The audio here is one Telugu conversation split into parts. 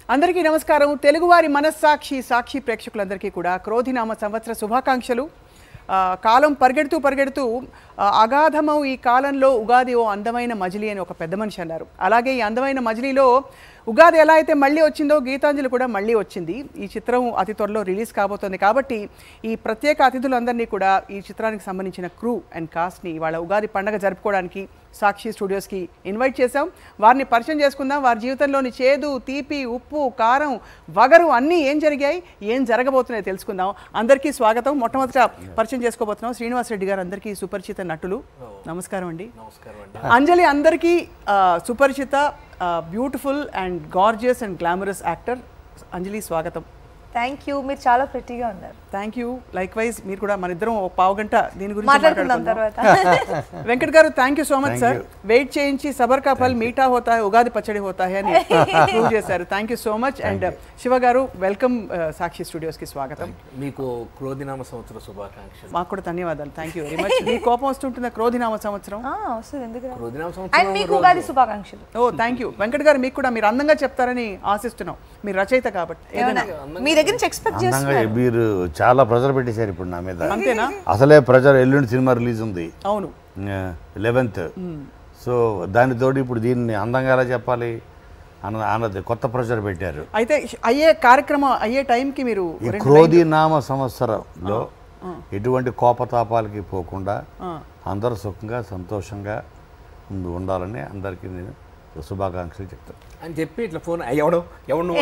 అందరికీ నమస్కారం తెలుగువారి మనస్సాక్షి సాక్షి ప్రేక్షకులందరికీ కూడా క్రోధినామ సంవత్సర శుభాకాంక్షలు ఆ, కాలం పరిగెడుతూ పరిగెడుతూ ఆ, అగాధమౌ ఈ కాలంలో ఉగాది ఓ అందమైన మజిలీ అని ఒక పెద్ద మనిషి అన్నారు అలాగే ఈ అందమైన మజిలీలో ఉగాది ఎలా అయితే మళ్ళీ వచ్చిందో గీతాంజలి కూడా మళ్ళీ వచ్చింది ఈ చిత్రం అతి త్వరలో రిలీజ్ కాబోతోంది కాబట్టి ఈ ప్రత్యేక అతిథులందరినీ కూడా ఈ చిత్రానికి సంబంధించిన క్రూ అండ్ కాస్ట్ని ఇవాళ ఉగాది పండగ జరుపుకోవడానికి సాక్షి స్టూడియోస్కి ఇన్వైట్ చేశాం వారిని పరిచయం చేసుకుందాం వారి జీవితంలోని చేదు తీపి ఉప్పు కారం వగరు అన్నీ ఏం జరిగాయి ఏం జరగబోతున్నాయో తెలుసుకుందాం అందరికీ స్వాగతం మొట్టమొదట పరిచయం చేసుకోబోతున్నాం శ్రీనివాస్ రెడ్డి గారు అందరికీ సుపరిచిత నటులు నమస్కారం అండి నమస్కారం అండి అంజలి అందరికీ ఆ, సుపరిచిత beautiful and gorgeous and glamorous actor Anjali స్వాగతం థ్యాంక్ యూ మీరు చాలా ప్రెట్టీగా ఉన్నారు థ్యాంక్ యూ లైక్ వైజ్ మీరు కూడా మన ఇద్దరం ఒక పావు గంట దీని గురించి మాట్లాడుకుందాం మాట్లాడుకుందాం. తర్వాత వెంకట్ గారు thank you so much sir wait చేయించి సబర్ కా ఫల్ మీఠా హోతా హై ఉగాది పచ్చడి హోతా హై అని ప్రూవ్ చేశారు thank you so much and Shiva గారు వెల్కమ్ సాక్షి స్టూడియోస్ కి స్వాగతం మీకు క్రోధినామ సంవత్సర శుభాకాంక్షలు మాకు కూడా ధన్యవాదాలు థ్యాంక్ యూ వెరీ మచ్ మీ కోపం వస్తుంటుందా క్రోధినామ సంవత్సరం ఆ, వస్తుంది ఎందుకు రాదు? క్రోధినామ అండ్ సంవత్సరం మీకు ఉగాది శుభాకాంక్షలు ఓ థ్యాంక్ యూ వెంకట్ గారు మీకు కూడా మీరు అందంగా చెప్తారని ఆశిస్తున్నాం మీరు రచయిత కాబట్టి ఏదైనా మీ దగ్గర నుంచి ఎక్స్పెక్ట్ అందంగా చేస్తున్నారు మీరు చాలా ప్రెజర్ పెట్టేశారు ఇప్పుడు నా మీద అంతేనా అసలే ప్రెజర్ ఎల్లుండి సినిమా రిలీజ్ ఉంది అవును లెవెన్త్ సో దానితోటి ఇప్పుడు దీన్ని అందంగా ఎలా చెప్పాలి అన్న అన్నది కొత్త ప్రెజర్ పెట్టారు అయితే అయ్యే కార్యక్రమం అయ్యే టైంకి మీరు ఈ రెండు క్రోధి నామ సంవత్సరంలో ఎటువంటి కోపతాపాలకి పోకుండా అందరూ సుఖంగా సంతోషంగా ఉండి- ఉండాలని అందరికీ నేను శుభాకాంక్షలు చెప్తాను అని చెప్పి ఇట్లా ఫోన్ ఎవడు ఎవడు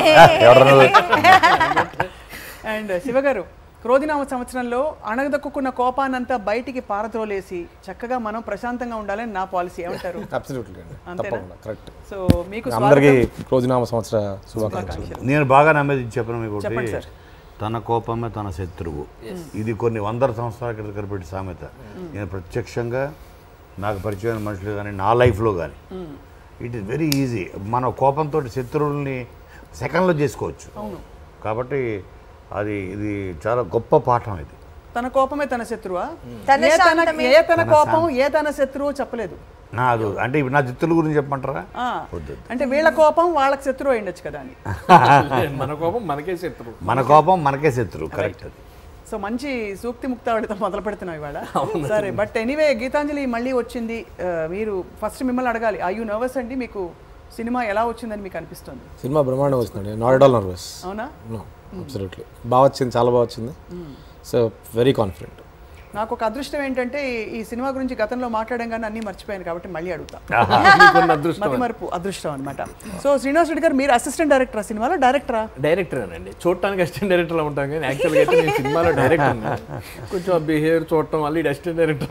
అండ్ శివగారు క్రోధినామ సంవత్సరంలో అణగదొక్కున్న కోపానంతా బయటికి పారద్రోలేసి చక్కగా మనం ప్రశాంతంగా ఉండాలని నా పాలసీ ఏమంటారు అబ్సల్యూట్లీ అండి అంతేనా? తప్పకుండా కరెక్ట్ సో మీకు అందరికీ స్వాగతం. రోజునామ సంవత్సర శుభాకాంక్షలు నేను బాగా నమ్మేది చెప్పను మీకు ఒకటి. చెప్పండి సార్. తన కోపమే తన శత్రువు ఇది కొన్ని వందల సంవత్సరాల క్రితం కనిపెట్టి సామెత నేను ప్రత్యక్షంగా నాకు పరిచయమైన మనుషులు కానీ నా లైఫ్లో కానీ ఇట్ ఈస్ వెరీ ఈజీ మన కోపంతో శత్రువుల్ని సెకండ్లో చేసుకోవచ్చు కాబట్టి అది ఇది చాలా గొప్ప పాఠం ఇది తన కోపమే తన శత్రువా తన ఏ తన శాంతమే. ఏ తన కోపం ఏ తన శత్రువు చెప్పలేదు నా అది అంటే ఇప్పుడు నా చిత్తుల గురించి చెప్పమంటారా ఆ, వద్దు అంటే వీళ్ళ కోపం వాళ్ళకి శత్రువు అయిండొచ్చు కదా అని మన కోపం మనకే శత్రువు మన కోపం మనకే శత్రువు కరెక్ట్ అది సో మంచి సూక్తి ముక్తావళితో మొదలు పెడుతున్నాం ఇవాళ సరే బట్ ఎనీవే గీతాంజలి మళ్ళీ వచ్చింది ఆ, మీరు ఫస్ట్ మిమ్మల్ని అడగాలి ఐ యూ నర్వస్ అండి మీకు సినిమా ఎలా వచ్చిందని మీకు అనిపిస్తుంది సినిమా బ్రహ్మాండం వస్తుందండి నాట్ ఎట్ ఆల్ నర్వస్ అవునా నో అబ్సల్యూట్లీ బాగా వచ్చింది చాలా బాగా వచ్చింది సో వెరీ కాన్ఫిడెంట్ నాకు ఒక అదృష్టం ఏంటంటే ఈ- ఈ సినిమా గురించి గతంలో మాట్లాడడం కానీ అన్నీ మర్చిపోయాను కాబట్టి మళ్ళీ అడుగుతా మీకున్న అదృష్టం మతి మరుపు అదృష్టం అనమాట సో శ్రీనివాస్ రెడ్డి గారు మీరు అసిస్టెంట్ డైరెక్టరా సినిమాలో డైరెక్టరా డైరెక్టర్ అండి చూడటానికి అసిస్టెంట్ డైరెక్టర్ ఉంటాం కానీ యాక్చువల్గా అయితే నేను సినిమాలో డైరెక్టర్ కొంచెం బిహేవియర్ చూడటం వల్ల ఈ అసిస్టెంట్ డైరెక్టర్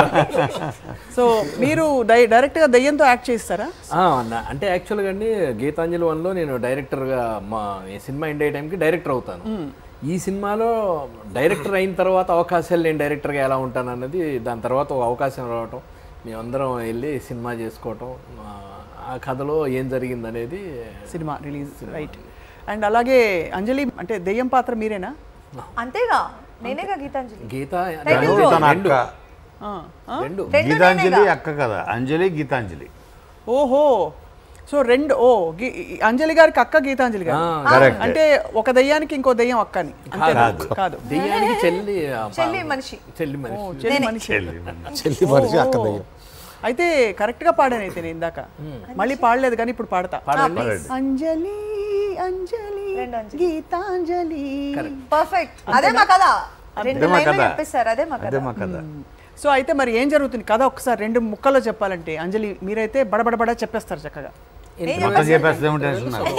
సో మీరు డై డైరెక్ట్గా దయ్యంతో యాక్ట్ చేస్తారా అంటే యాక్చువల్గా అండి గీతాంజలి వన్లో నేను డైరెక్టర్గా మా ఈ సినిమా ఎండ్ అయ్యే టైంకి డైరెక్టర్ అవుతాను ఈ సినిమాలో డైరెక్టర్ అయిన తర్వాత అవకాశాలు నేను డైరెక్టర్గా ఎలా ఉంటాను అన్నది దాని తర్వాత ఒక అవకాశం రావటం మేమందరం వెళ్ళి సినిమా చేసుకోవటం ఆ- ఆ కథలో ఏం జరిగింది అనేది సినిమా రిలీజ్ రైట్ అండ్ అలాగే అంజలి అంటే దెయ్యం పాత్ర మీరేనా అంతేగా నేనేగా గీతాంజలి గీత Title తను తన అక్క ఆ, ఆ? రెండు గీతాంజలి అక్క కదా అంజలి గీతాంజలి ఓహో సో రెండు ఓ గి- అంజలి గారికి అక్క గీతాంజలి గారు కరెక్ట్ అంటే ఒక దయ్యానికి ఇంకో దయ్యం అక్కని అంతే కాదు దెయ్యానికి చెల్లి ఆ, చెల్లి మనిషి చెల్లి ఓ, మనిషి చెల్లి మనిషి చెల్లి మనిషి అక్క దయ్యం అయితే కరెక్ట్ గా పాడాను అయితే నేను ఇందాక మళ్ళీ పాడలేదు కానీ ఇప్పుడు పాడతా అంజలి అంజలి రెండు అంజలి. గీతాంజలి పర్ఫెక్ట్ అదే మా కథ రెండు మా లైన్లు కథ. చెప్పేశారు అదే మా కథ అదే మా కథ సో అయితే మరి ఏం జరుగుతుంది కథ ఒకసారి రెండు ముక్కల్లో చెప్పాలంటే అంజలి మీరైతే బడబడబడ చెప్పేస్తారు చక్కగా మొత్తం చెప్పేస్తామో టెన్షన్ నాకు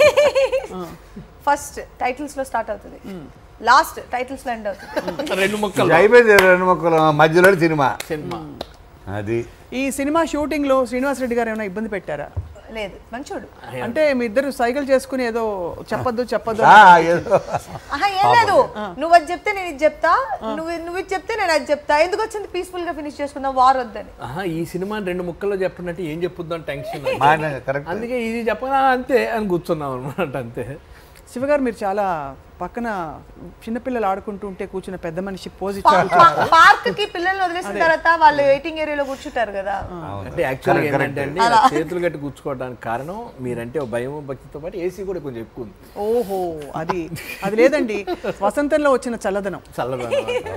ఫస్ట్ టైటిల్స్ లో స్టార్ట్ అవుతుంది లాస్ట్ టైటిల్స్ లో ఎండ్ అవుతుంది రెండు ముక్కలు ఇది అయిపోయింది రెండు మొక్కలు మధ్యలో సినిమా సినిమా అది ఈ సినిమా షూటింగ్ లో శ్రీనివాస్ రెడ్డి గారు ఏమైనా ఇబ్బంది పెట్టారా లేదు మంచోడు అంటే మీ ఇద్దరు సైకిల్ చేసుకుని ఏదో చెప్పొద్దు చెప్పొద్దు ఆ, ఏదో ఆహా ఏం లేదు నువ్వు అది చెప్తే నేను ఇది చెప్తా నువ్వు నువ్వు ఇది చెప్తే నేను అది చెప్తా ఎందుకు వచ్చింది పీస్ఫుల్ గా ఫినిష్ చేసుకుందాం వార్ వద్దని ఆహా ఈ సినిమా రెండు ముక్కల్లో చెప్పినట్టు ఏం చెప్పుద్దాం టెన్షన్ మాట కరెక్ట్ అందుకే ఇది చెప్పగా అంతే అని కూర్చున్నాం అనమాట అంతే శివగారు మీరు చాలా పక్కన చిన్నపిల్లలు ఆడుకుంటూ ఉంటే కూర్చున్న పెద్ద మనిషి పోజ్ ఇచ్చారు పార్క్ కి పిల్లల్ని వదిలేసిన తర్వాత వాళ్ళు వెయిటింగ్ ఏరియాలో కూర్చుంటారు కదా అంటే యాక్చువల్గా ఏంటంటే అండి ఇలా చేతులు కట్టి కూర్చుకోవడానికి కారణం మీరంటే ఓ భయం భక్తితో పాటు ఏసీ కూడా కొంచెం ఎక్కువ ఉంది ఓహో అది అది లేదండి వసంతంలో వచ్చిన చల్లదనం చల్లగా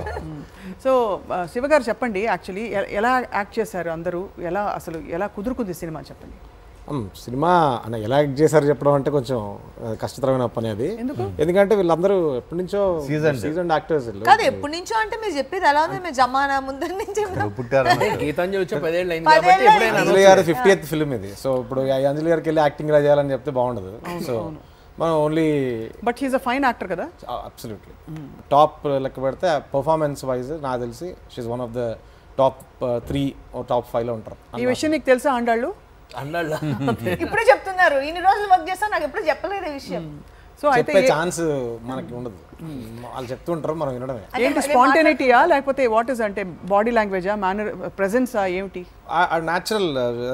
సో ఆ, శివగారు చెప్పండి యాక్చువల్లీ ఎలా యాక్ట్ చేశారు అందరూ ఎలా అసలు ఎలా కుదురుకుంది సినిమా చెప్పండి మ్, సినిమా అన్న ఎలా యాక్ట్ చేశారు చెప్పడం అంటే కొంచెం ఆ, కష్టతరమైన పని అది ఎందుకంటే వీళ్ళందరూ ఎప్పటి నుంచో సీజన్ యాక్టర్స్ వీళ్ళు కాదు ఎప్పటి నుంచో అంటే మీరు చెప్పేది ఎలా ఉంది మేము జమానా ముందర నుంచి పుట్టారు గీతాంజలి వచ్చే పదేళ్ళు అయింది పదేళ్ళు కాబట్టి ఎప్పుడైనా అంజలి గారి ఫిఫ్టీ ఎయిత్ ఫిల్మ్ ఇది సో ఇప్పుడు ఈ అంజలి గారికి వెళ్ళి యాక్టింగ్ ఇలా చేయాలని చెప్తే బాగుండదు సో మనం only but he's a fine actor కదా అబ్సల్యూట్లీ టాప్ లెక్క పెడితే పర్ఫార్మెన్స్ వైజ్ నాకు తెలిసి she's one of the top three top ఫైవ్లో ఉంటారు ఈ విషయం నీకు తెలుసా అండాళ్ళు అన్నాళ్ళ ఇప్పుడే చెప్తున్నారు ఇన్ని రోజులు వర్క్ చేస్తా నాకు ఎప్పుడు చెప్పలేదు ఈ విషయం సో అయితే చెప్పే ఛాన్స్ మనకి ఉండదు వాళ్ళు చెప్తుంటారు మనం వినడమే ఏంటి స్పాంటేనిటీయా లేకపోతే వాట్ ఇస్ అంటే బాడీ లాంగ్వేజా మేనర్ ప్రెజెన్సా ఏమిటి న్యాచురల్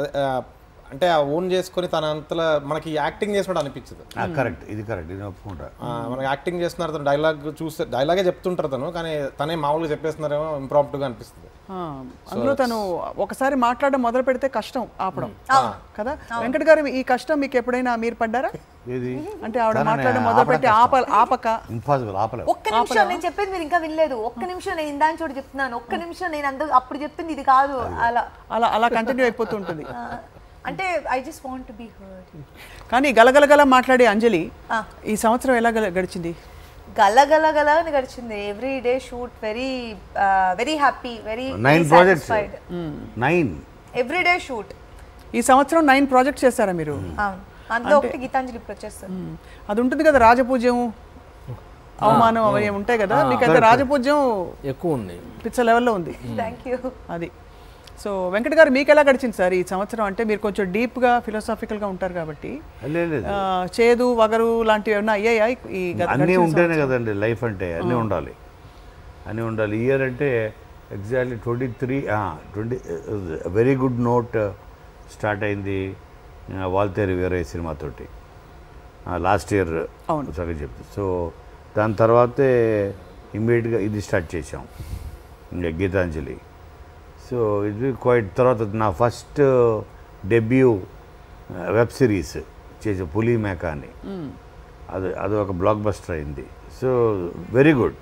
అంటే ఆ ఓన్ చేసుకొని తన అంతలా మనకి యాక్టింగ్ చేసినట్టు అనిపించదు కరెక్ట్ ఇది కరెక్ట్ ఇది ఒప్పుకుంటా ఆ, మనకి యాక్టింగ్ చేస్తున్నారు తను డైలాగ్ చూస్తే డైలాగే చెప్తుంటారు తను కానీ తనే మామూలుగా చెప్పేస్తున్నారేమో ఇంప్రాంప్ట్గా అనిపిస్తుంది ఆ, అందులో తను ఒకసారి మాట్లాడడం మొదలు పెడితే కష్టం ఆపడం కదా వెంకట గారు ఈ కష్టం మీకు ఎప్పుడైనా మీరు పడ్డారా ఇది అంటే ఆవిడ మాట్లాడడం మొదలు పెట్టి ఆప ఆపక ఇంపాసిబుల్ ఆపలేవు ఒక్క నిమిషం నేను చెప్పేది మీరు ఇంకా వినలేదు ఒక్క నిమిషం నేను ఇందాక చోటు చెప్తున్నాను ఒక్క నిమిషం నేను అంత అప్పుడు చెప్తుంది ఇది కాదు అలా అలా అలా కంటిన్యూ అయిపోతూ ఉంటుంది ఆ, అంటే I just want to be heard కానీ గలగలగల మాట్లాడే అంజలి ఈ సంవత్సరం ఎలా గల- గడిచింది గల గల గల అని గడిచింది every day shoot very very happy very nine projects nine every day shoot ఈ సంవత్సరం నైన్ ప్రాజెక్ట్స్ చేశారా మీరు అవును అందులో ఒకటి గీతాంజలి ఇప్పుడు వచ్చేస్తుంది మ్మ్. అది ఉంటుంది కదా రాజపూజ్యం అవమానం అవి ఉంటాయి కదా మీకైతే రాజపూజ్యం ఎక్కువ ఉంది పిచ్చ లెవెల్లో ఉంది థ్యాంక్ యూ అది సో వెంకట గారు మీకు ఎలా గడిచింది సార్ ఈ సంవత్సరం అంటే మీరు కొంచెం డీప్గా ఫిలాసాఫికల్గా ఉంటారు కాబట్టి లేదు ఆ, చేదు వగరు లాంటివి ఏమైనా అయ్యాయా ఈ గత- అన్నీ గడిచిన ఉంటేనే కదండి లైఫ్ అంటే అన్నీ ఉండాలి అన్నీ ఉండాలి ఇయర్ అంటే exactly twenty three twenty very good note start అయింది ఆ, వాల్తేరు వేరే సినిమాతోటి లాస్ట్ ఇయర్ అవును. సగం చెప్తే సో దాని తర్వాతే ఇమ్మీడియట్గా ఇది స్టార్ట్ చేసాం ఇంకా గీతాంజలి సో ఇది క్వైట్ తర్వాత నా ఫస్ట్ డెబ్యూ వెబ్ సిరీస్ చేసే పులి మేక అని అది అది ఒక బ్లాక్ బస్టర్ అయింది సో వెరీ గుడ్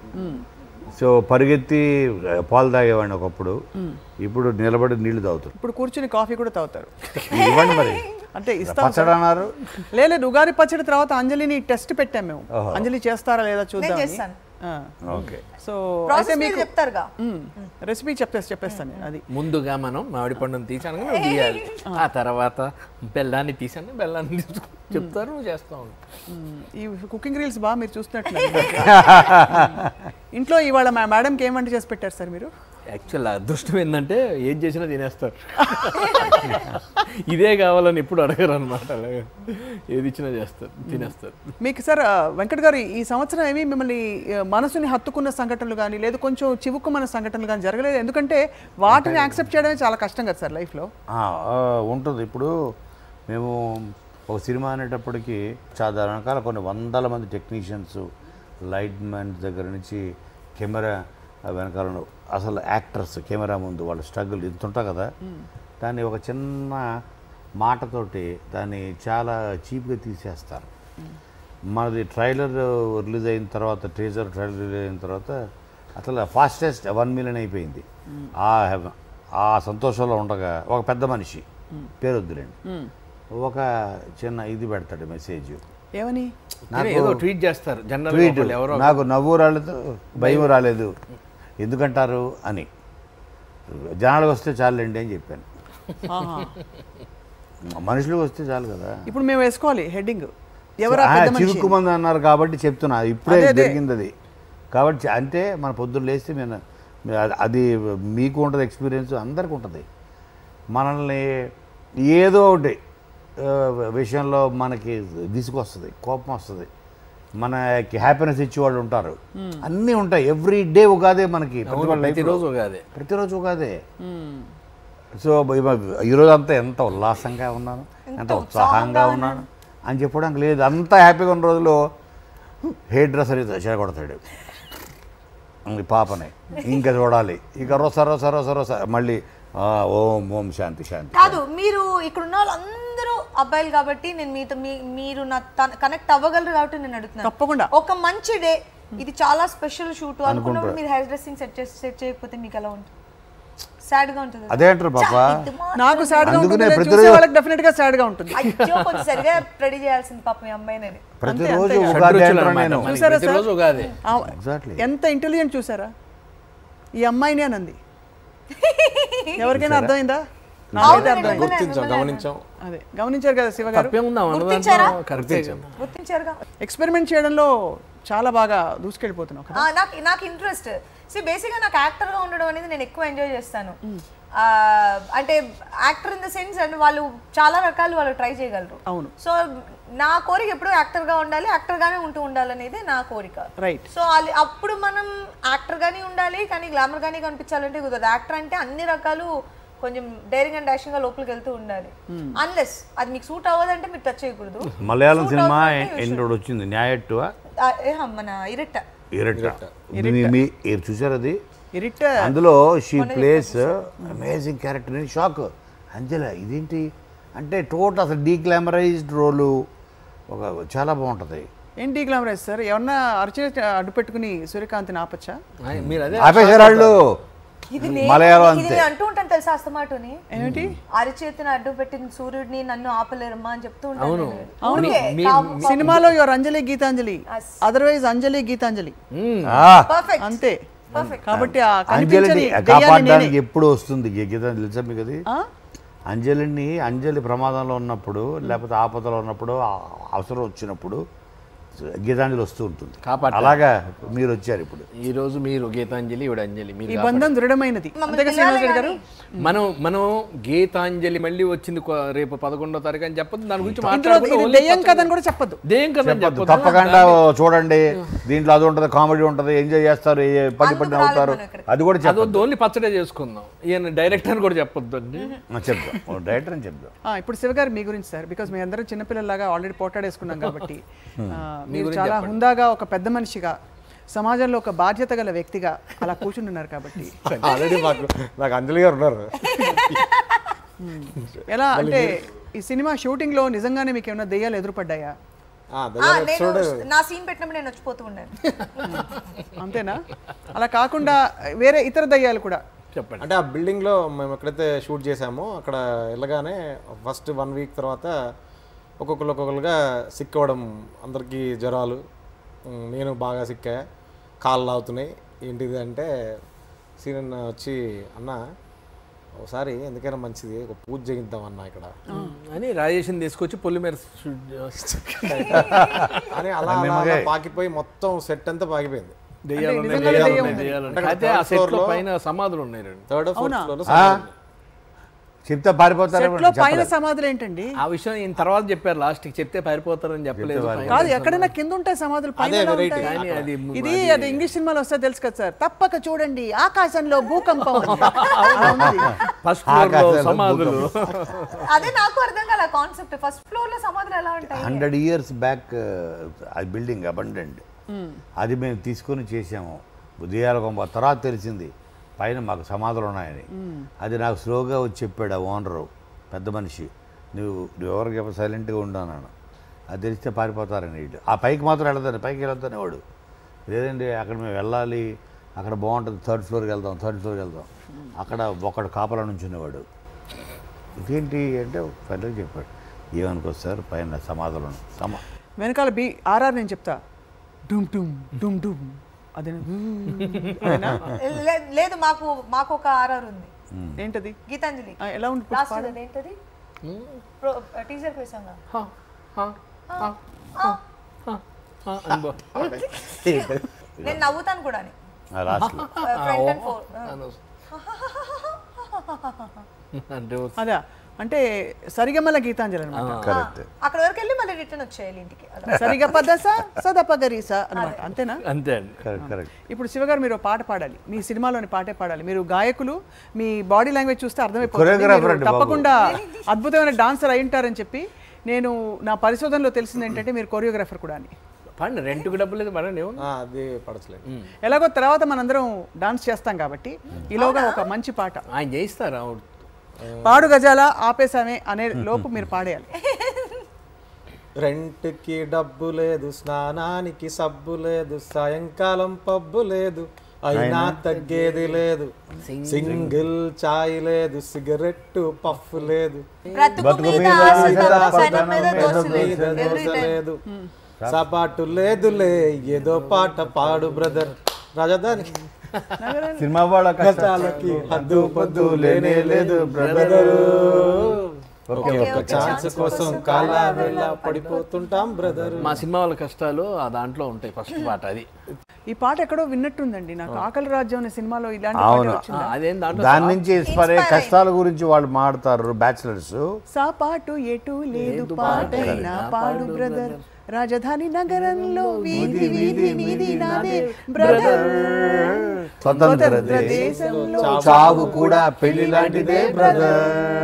సో పరిగెత్తి ఆ, పాలు తాగేవాడిని ఒకప్పుడు ఇప్పుడు నిలబడి నీళ్లు తాగుతారు ఇప్పుడు కూర్చుని కాఫీ కూడా తాగుతారు ఇవ్వండి మరి అంటే ఇస్తాం పచ్చడి అన్నారు లేదు ఉగాది పచ్చడి తర్వాత అంజలిని టెస్ట్ పెట్టాం మేము ఓహో. అంజలి చేస్తారా లేదా చూద్దాం చేస్తాను. ఓకే సో అయితే ప్రాసెస్ మీరు మీకు చెప్తారుగా రెసిపీ చెప్పేసి చెప్పేస్తాను నేను. అది ముందుగా మనం మామిడి పండును తీసాను నువ్వు తీయాలి ఆ తర్వాత బెల్లాన్ని తీసాను బెల్లాన్ని తీసుకు చెప్తారు నువ్వు చేస్తా ఉంటావు మ్మ్. ఈ కుకింగ్ రీల్స్ బాగా మీరు చూస్తున్నట్టు ఇంట్లో ఇవాళ మా మేడంకి ఏం వంట చేసి పెట్టారు సార్ మీరు యాక్చువల్ అదృష్టం ఏంటంటే ఏం చేసినా తినేస్తారు ఇదే కావాలని ఎప్పుడు అడగరు అనమాట అలాగే ఏది ఇచ్చినా చేస్తారు తినేస్తారు మీకు సార్ ఆ, వెంకట్ గారు ఈ సంవత్సరం ఏమి మిమ్మల్ని ఆ, మనసుని హత్తుకున్న సంఘటనలు కానీ లేదు కొంచెం చివుక్కుమన్న సంఘటనలు కానీ జరగలేదు ఎందుకంటే వాటిని యాక్సెప్ట్ చేయడమే చాలా కష్టం కదా సార్ లైఫ్లో ఆ, ఆ, ఉంటుంది ఇప్పుడు మేము ఒక సినిమా అనేటప్పటికి చాలా రకాల కొన్ని వందల మంది టెక్నీషియన్స్ లైట్ మ్యాన్ దగ్గర నుంచి కెమెరా వెనకాల ఉన్న అసలు యాక్టర్స్ కెమెరా ముందు వాళ్ళ స్ట్రగుల్ ఇంత ఉంటా కదా దాన్ని ఒక చిన్న మాటతోటి దాన్ని చాలా చీప్గా తీసేస్తారు మనది ట్రైలర్ రిలీజ్ అయిన తర్వాత టీజర్ ట్రైలర్ రిలీజ్ అయిన తర్వాత అసలు ఫాస్టెస్ట్ వన్ మిలియన్ అయిపోయింది ఆ ఆ సంతోషంలో ఉండగా ఒక పెద్ద మనిషి పేరు వద్దులేండి ఒక చిన్న ఇది పెడతాడు మెసేజ్ ఏమని కానీ ఏదో ట్వీట్ చేస్తారు జనరల్ ట్వీట్ ఎవరో నాకు నవ్వు రాలేదు భయం రాలేదు ఎందుకంటారు అని జనాలకు వస్తే చాలండి అని చెప్పాను ఆహా. మనుషులు వస్తే చాలు కదా ఇప్పుడు మేము వేసుకోవాలి హెడ్డింగ్ ఎవరా ఆ, పెద్ద మనిషి చివుక్కుమంది అన్నారు కాబట్టి చెప్తున్నా ఇప్పుడే అదే, అదే. జరిగింది అది కాబట్టి చ- అంటే మన పొద్దున్న లేస్తే నేను అది- అది మీకు ఉంటుంది ఎక్స్పీరియన్స్ అందరికి ఉంటుంది మనల్ని ఏదో ఒకటి ఆ, విషయంలో మనకి విసుగొస్తుంది కోపం వస్తుంది మనకి హ్యాపీనెస్ ఇచ్చేవాళ్ళు ఉంటారు అన్నీ ఉంటాయి ఎవ్రీ డే ఉగాదే మనకి ప్రతి వాళ్ళ life లో. ప్రతిరోజు కాదే ప్రతిరోజు ఉగాదే మ్మ్. సో ఇవ- ఈరోజు అంతా ఎంత ఉల్లాసంగా ఉన్నాను ఎంత ఉత్సాహంగా ఉన్నాను అని చెప్పడానికి లేదు అంతా హ్యాపీగా ఉన్న రోజులో హెయిర్ డ్రెస్సర్ చెడగొడతాడు ఈ పాపని ఇంకా చూడాలి ఇక రోస రోస రోస రోస మళ్ళీ ఆ, ఓం ఓం శాంతి శాంతి కాదు మీరు ఇక్కడ ఉన్న వాళ్ళందరూ అబ్బాయిలు కాబట్టి నేను మీతో మీ- మీరు నా కనెక్ట్ అవ్వగలరు కాబట్టి నేను అడుగుతున్నాను తప్పకుండా. ఒక మంచి డే ఇది చాలా స్పెషల్ షూట్ అనుకున్నప్పుడు మీరు హెయిర్ డ్రెస్సింగ్ సెట్ చేసి సెట్ చేయకపోతే మీకు ఎలా ఉంటుంది సాడ్ గా ఉంటుంది అదే అంటారు పాప ఇది మా- నాకు సాడ్ గా అందుకనే ఉంటుంది చూసే ప్రతిరోజు- వాళ్ళకి డెఫినెట్ గా సాడ్ గా ఉంటుంది అయ్యో కొంచెం సరిగా రెడీ చేయాల్సింది పాప మీ అమ్మాయినని ప్రతిరోజు అంతే. ఉగాది షడ్రుచులు అంటారు అన్నమాట. నేను మనకి చూసారా సార్? ప్రతిరోజు ఉగాది ఆ, ఎగ్జాక్ట్లీ ఎంత ఇంటెలిజెంట్ చూసారా ఈ అమ్మాయిని అని అంది ఎవరికైనా అర్థమైందా నాకైతే అర్థమైంది గుర్తించాం గమనించాం అదే గమనించారు కదా శివ గారు తప్పేముందా మన గుర్తించారా? దాంట్లో కరెక్టే గుర్తించారుగా ఎక్స్పెరిమెంట్ చేయడంలో చాలా బాగా దూసుకెళ్ళిపోతున్నావు కదా ఆ, నాకు నాకు ఇంట్రెస్ట్ సో బేసిక్గా నాకు యాక్టర్ గా ఉండడం అనేది నేను ఎక్కువ ఎంజాయ్ చేస్తాను ఆ, అంటే actor in the sense and వాళ్ళు చాలా రకాలు వాళ్ళు ట్రై చేయగలరు అవును. సో నా కోరిక ఎప్పుడు యాక్టర్ గా ఉండాలి యాక్టర్ గానే ఉంటూ ఉండాలనేది నా కోరిక రైట్ సో అది అప్పుడు మనం యాక్టర్ గానీ ఉండాలి కానీ గ్లామర్ గానీ కనిపించాలంటే కుదరదు యాక్టర్ అంటే అన్ని రకాలు కొంచెం డైరింగ్ అండ్ డాషింగ్ గా లోపలికి వెళ్తూ ఉండాలి అన్లెస్ అది మీకు సూట్ అవ్వదంటే మీరు టచ్ చేయకూడదు మలయాళం Suit సినిమా అవుతుందంటే you ఎన్ని రోజులు వచ్చింది న్యాయట్టువా ఆ, ఏహ, మన ఇరట్ట ఇరట్ట మీ మీరు చూసారు అది ఇరిట్ అందులో షీ ప్లేస్ అమేజింగ్ క్యారెక్టర్ నేను షాక్ అంజల ఇదేంటి అంటే టోటల్ అసలు డీగ్లామరైజ్డ్ రోలు ఒక చాలా బాగుంటుంది ఏంటి గ్లామరైజ్ సార్ ఎవరన్నా అరచే అడ్డు పెట్టుకుని సూర్యకాంతిని ఆపచ్చా ఆయన- మీరు అదే ఆపేశారు వాళ్ళు ఇది నేను- మలయాళం ఇది అంతే నేను అంటూ ఉంటాను తెలుసా అస్తమాటుని ఏమిటి అరిచేతిని అడ్డు పెట్టిన సూర్యుడిని నన్ను ఆపలేరమ్మా అని చెప్తూ ఉంటాను అవును. నేను. అవును. ఊరికే, మీ- కామ్- కామ్- సినిమాలో your Anjali Geethanjali Yes. Otherwise Anjali Geethanjali మ్మ్. ఆ, Perfect. అంతే Perfect. కాబట్టి ఆ అంజలిని కనిపించని దెయ్యాన్ని కాపాడడానికి నేనే. ఎప్పుడు వస్తుంది గీ- గీత తెలుసా మీకు అది ఆ? అంజలిని అంజలి ప్రమాదంలో ఉన్నప్పుడు లేకపోతే ఆపదలో ఉన్నప్పుడు ఆ- అవసరం వచ్చినప్పుడు గీతాంజలి వస్తూ ఉంటుంది కాపాడతారు. అలాగా మీరు వచ్చారు ఇప్పుడు ఈ రోజు మీరు గీతాంజలి ఇవిడ అంజలి మీరు ఈ కాపాడారు. బంధం దృఢమైనది మమ్మల్ని అంతేగా శ్రీనివాస్ రెడ్డి గారు పిలవాలి మనం మనం గీతాంజలి మళ్ళీ వచ్చింది కొ- రేపు పదకొండో తారీఖు అని చెప్పొద్దు దాని గురించి ఇందులో మాట్లాడుకుంటూ ఇది only దెయ్యం పచ్చడి- కథని కూడా చెప్పొద్దు దెయ్యం కథ అని చెప్పొద్దు. చెప్పొద్దు. తప్పకుండా చూడండి దీంట్లో అది ఉంటుంది కామెడీ ఉంటుంది ఎంజాయ్ చేస్తారు ఏ పడి అందుకు పడి రాలేదు అవుతారు మనం ఇక్కడికి. అది కూడా అది చెప్పొద్దు వద్దు, ఓన్లీ పచ్చడే చేసుకుందాం ఈయన డైరెక్టర్ అని కూడా చెప్పొద్దు అండి ఆ, చెప్దాం ఓ డైరెక్టర్ అని చెప్దాం ఆ, ఇప్పుడు శివ గారు మీ గురించి సార్ బికాజ్ మీ అందరం చిన్నపిల్లలాగా ఆల్రెడీ పోటాడేసుకున్నాం కాబట్టి ఆ, మీరు చాలా హుందాగా ఒక పెద్ద మనిషిగా సమాజంలో ఒక బాధ్యత గల వ్యక్తిగా అలా కూర్చుని ఉన్నారు కాబట్టి ఆల్రెడీ మాకు నాకు అంజలి గారు ఉన్నారు ఎలా అంటే ఈ సినిమా షూటింగ్ లో నిజంగానే మీకు ఏమైనా దెయ్యాలు ఎదురుపడ్డాయా ఆ, ఆ, దయ్యాల నేను ఎపిసోడ్ నా సీన్ పెట్టినప్పుడు నేను వచ్చిపోతూ ఉన్నాను అంతేనా అలా కాకుండా వేరే ఇతర దయ్యాలు కూడా చెప్పండి అంటే ఆ బిల్డింగ్ లో మేము ఎక్కడైతే షూట్ చేసామో అక్కడ వెళ్ళగానే ఫస్ట్ వన్ వీక్ తర్వాత ఒక్కొక్కరు ఒక్కొక్కరుగా సిక్ అవ్వడం అందరికీ జ్వరాలు ఉమ్, నేను బాగా సిక్కా కాళ్ళు లాగుతున్నాయి ఏంటిది అంటే సీన్ వచ్చి అన్న ఒకసారి ఎందుకైనా మంచిది ఒక పూజ చేయిద్దాం అన్న ఇక్కడ అని రాజేష్ని తీసుకొచ్చి పొల్లి మీద షూట్ చేసి- అని అలా అలా అలా పాకిపోయి మొత్తం సెట్ అంతా పాకిపోయింది దెయ్యాలు ఉన్నాయి, నిజంగానే దెయ్యాలు దెయ్యం ఉన్నాయి, ఉంది. దెయ్యాలు ఉన్నాయి. అంటే అయితే ఆ third సెట్ floor లో లో- పైన సమాధులు ఉన్నాయి రెండు థర్డ్ అవునా? ఫోర్త్ ఫ్లోర్ ఆ? చెప్తే పారిపోతారు సెట్ లో పైన సమాధులు ఏంటండి ఆ విషయం ఈయన తర్వాత చెప్పారు లాస్ట్ కి చెప్తే పారిపోతారని చెప్పలేదు పైన కాదు ఎక్కడైనా కింద ఉంటాయి సమాధులు పైన అదే ఎలా variety. ఉంటాయి? కానీ అది ఇది అది ఇంగ్లీష్ సినిమాలో వస్తే తెలుసు కదా సార్ తప్పక చూడండి ఆకాశంలో భూకంపం అని. అలా ఉంది. ఫస్ట్ ఫ్లోర్ లో ఆకాశాలు, సమాధులు అదే నాకు అర్థం కాల కాన్సెప్ట్ ఫస్ట్ ఫ్లోర్ లో సమాధులు ఎలా ఉంటాయి హండ్రెడ్ ఇయర్స్ బ్యాక్ అది బిల్డింగ్ అబండెంట్ అది మేము తీసుకొని చేసాము ఉదయాల కొంప తర్వాత తెలిసింది పైన మాకు సమాధులు ఉన్నాయని అది నాకు స్లోగా వచ్చి చెప్పాడు ఆ ఓనరు పెద్ద మనిషి నువ్వు నువ్వు ఎవరికి సైలెంట్గా ఉండాను అది తెలిస్తే పారిపోతారని వీళ్ళు ఆ పైకి మాత్రం వెళ్తాను పైకి వెళ్తానే వాడు లేదండి అక్కడ మేము వెళ్ళాలి అక్కడ బాగుంటుంది థర్డ్ ఫ్లోర్కి వెళ్దాం థర్డ్ ఫ్లోర్కి వెళ్దాం అక్కడ ఒకడు కాపలా నుంచునేవాడు ఇదేంటి అంటే పెద్దగా చెప్పాడు ఏమనుకో సార్ పైన సమాధులు సమా వెనకాల బి ఆర్ఆర్ నేను చెప్తా డుమ్ డుమ్ డుమ్ డుమ్ అదే లే- లేదు మాకు మాకు ఒక ఆర్ఆర్ ఉంది ఏంటది గీతాంజలి ఆ, ఎలా ఉంది లాస్ట్ ఏంటది టీజర్ వేసాంగా హ, హ, హ, హ, హ, హ అని బో- నేను నవ్వుతాను కూడా లాస్ట్లో ఫ్రంట్ అండ్ ఫోర్ అని అంటే అదా అంటే సరిగమల గీతాంజలి అనమాట కరెక్ట్ అక్కడ వరకు వెళ్ళి మళ్ళీ రిటర్న్ వచ్చేయాలి ఇంటికి అలా సరిగ పదస సదప గరీస అనమాట అంతేనా అంతే అండి కరెక్ట్ కరెక్ట్ ఇప్పుడు శివగారు మీరు ఒక పాట పాడాలి మీ సినిమాలోని పాటే పాడాలి మీరు గాయకులు మీ బాడీ లాంగ్వేజ్ చూస్తే అర్థమైపోతుంది Choreographer మీరు అండి బాబు. తప్పకుండా అద్భుతమైన డాన్సర్ అయి ఉంటారని చెప్పి నేను నా పరిశోధనలో తెలిసింది ఏంటంటే మీరు కొరియోగ్రాఫర్ కూడా అని పండి రెంట్కి డబ్బులు లేదు పడండి ఏమన్నా ఆ, అది పడచలేదు ఎలాగో తర్వాత మనందరం డాన్స్ చేస్తాం కాబట్టి ఈలోగా ఒక మంచి పాట ఆయన చేయిస్తారా పాడు గజాల ఆపేసామే అనే లోపు మీరు పాడేయాలి రెంట్కి డబ్బు లేదు స్నానానికి సబ్బు లేదు సాయంకాలం పబ్బు లేదు అయినా తగ్గేది లేదు సింగిల్ చాయ్ లేదు సిగరెట్ పఫ్ లేదు బ్రతుకు మీద మీద ఆశ ఆశ తప్ప తప్ప పెనం మీద పెనం దోశ మీద లేదు. మీద Every దోశ time. లేదు సపాటు లేదులే ఏదో పాట పాడు బ్రదర్ రాజధాని సినిమా వాళ్ళ కష్టాలకి హద్దు పొద్దు లేనే లేదు బ్రదర్ ఒకే ఒక్క ఛాన్స్ కోసం కాల వెళ్ళ పడిపోతుంటాం బ్రదర్ మా సినిమా వాళ్ళ కష్టాలు ఆ దాంట్లో ఉంటాయి ఫస్ట్ పాట అది ఈ పాట ఎక్కడో విన్నట్టుందండి నాకు ఆకలి రాజ్యం అనే సినిమాలో ఇలాంటి పాట అవును. ఆ, వచ్చిందా అదేం దాంట్లో దాని నుంచి ఇన్స్పైర్ అయ్యి కష్టాల గురించి వాళ్ళు మాడతారు బ్యాచిలర్స్ సాపాటు ఎటు లేదు పాటైనా పాడు బ్రదర్ రాజధాని నగరంలో వీధి వీధి నీది నాదే బ్రదర్ స్వతంత్ర స్వతంత్ర దేశం దేశంలో చావు కూడా పెళ్లి లాంటిదే బ్రదర్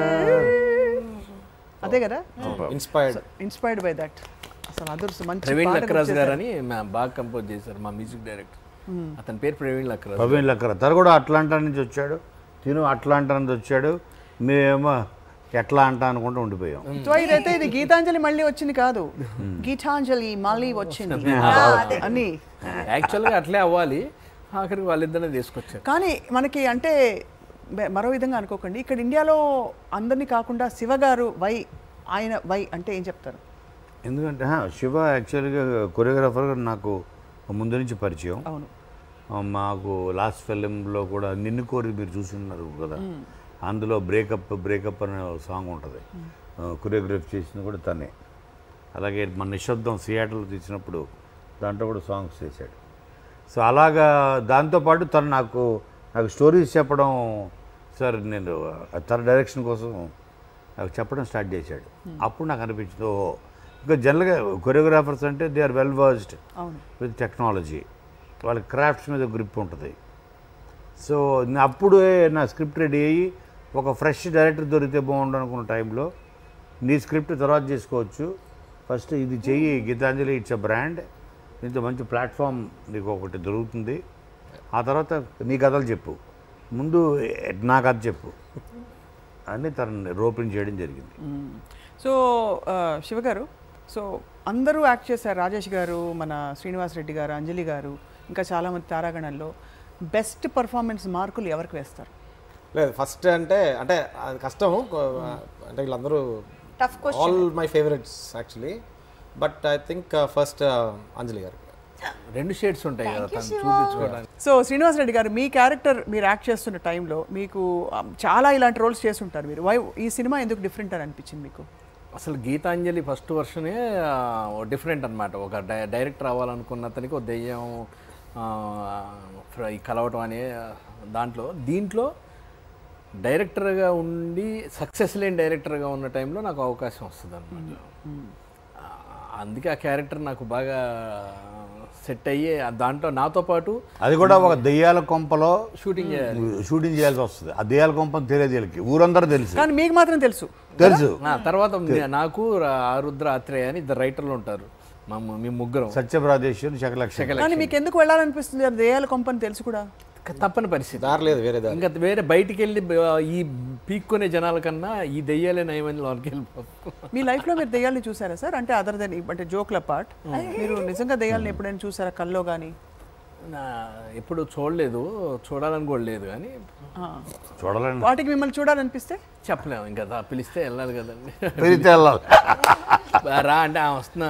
అదే కదా ఇన్స్పైర్డ్ ఇన్స్పైర్డ్ బై దట్ అసలు అదుర్సు మంచి ప్రవీణ్ పాట లక్కరాజ్ గుర్తు గారు చేశారు. అని మా బాగా కంపోజ్ చేశారు మా మ్యూజిక్ డైరెక్టర్ అతని పేరు ప్రవీణ్ లక్కరాజ్ ప్రవీణ్ లక్కర తను కూడా అట్లాంటా నుంచి వచ్చాడు తిను అట్లాంటా నుంచి వచ్చాడు మేమేమో ఎట్లా అంట అనుకుంటూ ఉండిపోయాం సో ఇదైతే ఇది గీతాంజలి మళ్ళీ వచ్చింది కాదు గీతాంజలి మళ్ళీ వచ్చింది అని యాక్చువల్గా అట్లే అవ్వాలి ఆఖరికి వాళ్ళిద్దరిని తీసుకొచ్చారు కానీ మనకి అంటే బె- మరో విధంగా అనుకోకండి ఇక్కడ ఇండియాలో అందరినీ కాకుండా శివ గారు వై ఆయన వై అంటే ఏం చెప్తారు ఎందుకంటే హా, శివ యాక్చువల్గా కొరియోగ్రాఫర్ నాకు ముందు నుంచి పరిచయం అవును ఆ, మాకు లాస్ట్ ఫిలింలో కూడా నిన్ను కోరి మీరు చూస్తున్నారు కదా అందులో బ్రేకప్ బ్రేకప్ అనే సాంగ్ ఉంటుంది కొరియోగ్రఫీ చేసింది కూడా తనే అలాగే మన నిశ్శబ్దం సియాటర్లో తీసినప్పుడు దాంట్లో కూడా సాంగ్స్ చేశాడు సో అలాగా దాంతోపాటు తను నాకు నాకు స్టోరీస్ చెప్పడం సార్ నేను తన డైరెక్షన్ కోసం నాకు చెప్పడం స్టార్ట్ చేశాడు అప్పుడు నాకు అనిపించింది ఓహో ఇంకా జనరల్గా కొరియోగ్రాఫర్స్ అంటే దే ఆర్ వెల్ వర్స్డ్ అవును విత్ టెక్నాలజీ వాళ్ళ క్రాఫ్ట్స్ మీద గ్రిప్ ఉంటుంది సో నా అప్పుడే నా స్క్రిప్ట్ రెడీ అయ్యి ఒక ఫ్రెష్ డైరెక్టర్ దొరికితే బాగుండు అనుకున్న టైంలో నీ స్క్రిప్ట్ తర్వాత చేసుకోవచ్చు ఫస్ట్ ఇది చెయ్యి గీతాంజలి ఇట్స్ అ బ్రాండ్ ఇంత మంచి ప్లాట్ఫామ్ నీకు ఒకటి దొరుకుతుంది ఆ తర్వాత నీ కథలు చెప్పు ముందు నా కథ చెప్పు అని తనని రోపింగ్ చేయడం జరిగింది సో ఆ, శివ గారు సో అందరూ యాక్ట్ చేశారు రాజేష్ గారు మన శ్రీనివాస్ రెడ్డి గారు అంజలి గారు ఇంకా చాలామంది తారాగణంలో బెస్ట్ పర్ఫార్మెన్స్ మార్కులు ఎవరికి వేస్తారు లేదు ఫస్ట్ అంటే అంటే అది కష్టము కొ- అంటే వీళ్ళందరూ tough question all my favourites actually but I think first Anjali గారు రెండు షేడ్స్ ఉంటాయి కదా తను చూపించుకోవడానికి సో శ్రీనివాస్ రెడ్డి గారు మీ క్యారెక్టర్ మీరు యాక్ట్ చేస్తున్న టైంలో మీకు ఆ, చాలా ఇలాంటి రోల్స్ చేస్తుంటారు మీరు వై ఈ సినిమా ఎందుకు డిఫరెంట్ అని అనిపించింది మీకు అసలు గీతాంజలి ఫస్ట్ వర్షనే డిఫరెంట్ అనమాట ఒక డై డైరెక్టర్ అవ్వాలనుకున్న అతనికి ఒక దెయ్యం ఆ, ఫ్ర- ఈ కలవటం అనే దాంట్లో దీంట్లో డైరెక్టర్గా ఉండి సక్సెస్ లేని డైరెక్టర్గా ఉన్న టైంలో నాకు అవకాశం వస్తుంది అనమాట అందుకే ఆ క్యారెక్టర్ నాకు బాగా సెట్ అయ్యి ఆ దాంట్లో నాతో పాటు అది కూడా ఒక దెయ్యాల కొంపలో షూటింగ్ చేయాలి షూటింగ్ చేయాల్సి వస్తుంది ఆ దెయ్యాల కొంపని తెలియదు వీళ్ళకి ఊరందరూ తెలుసు కానీ మీకు మాత్రం తెలుసు తెలుసు ఆ తర్వాత నే- నాకు రా- ఆరుద్ర ఆత్రేయ అని ఇద్దరు రైటర్లు ఉంటారు మా ము- మేము ముగ్గురం సత్యప్రాదేశ్వరి శకలక్ష కానీ మీకు ఎందుకు వెళ్ళాలనిపిస్తుంది అది దేయాల కొంపని తెలుసు కూడా తప్పని పరిస్థితి దారి లేదు వేరే దారి ఇంకా వేరే బయటికి వెళ్ళి బ- ఈ పీక్కునే జనాల కన్నా ఈ దెయ్యాలే నయమని లోనికి వెళ్ళిపోతాం మీ లైఫ్లో మీరు దెయ్యాలని చూసారా సార్ అంటే అదర్ దెన్ అంటే జోక్ల పార్ట్ మీరు నిజంగా దెయ్యాలని ఎప్పుడైనా చూసారా కల్లో కానీ నా ఎప్పుడు చూడలేదు చూడాలని కూడా లేదు కానీ చూడాలండి వాటికి మిమ్మల్ని చూడాలనిపిస్తే చెప్పలేము ఇంకా దా- పిలిస్తే వెళ్ళాలి కదండి పెరిగితే వెళ్ళాలి రా అంటే "ఆ, వస్తున్నా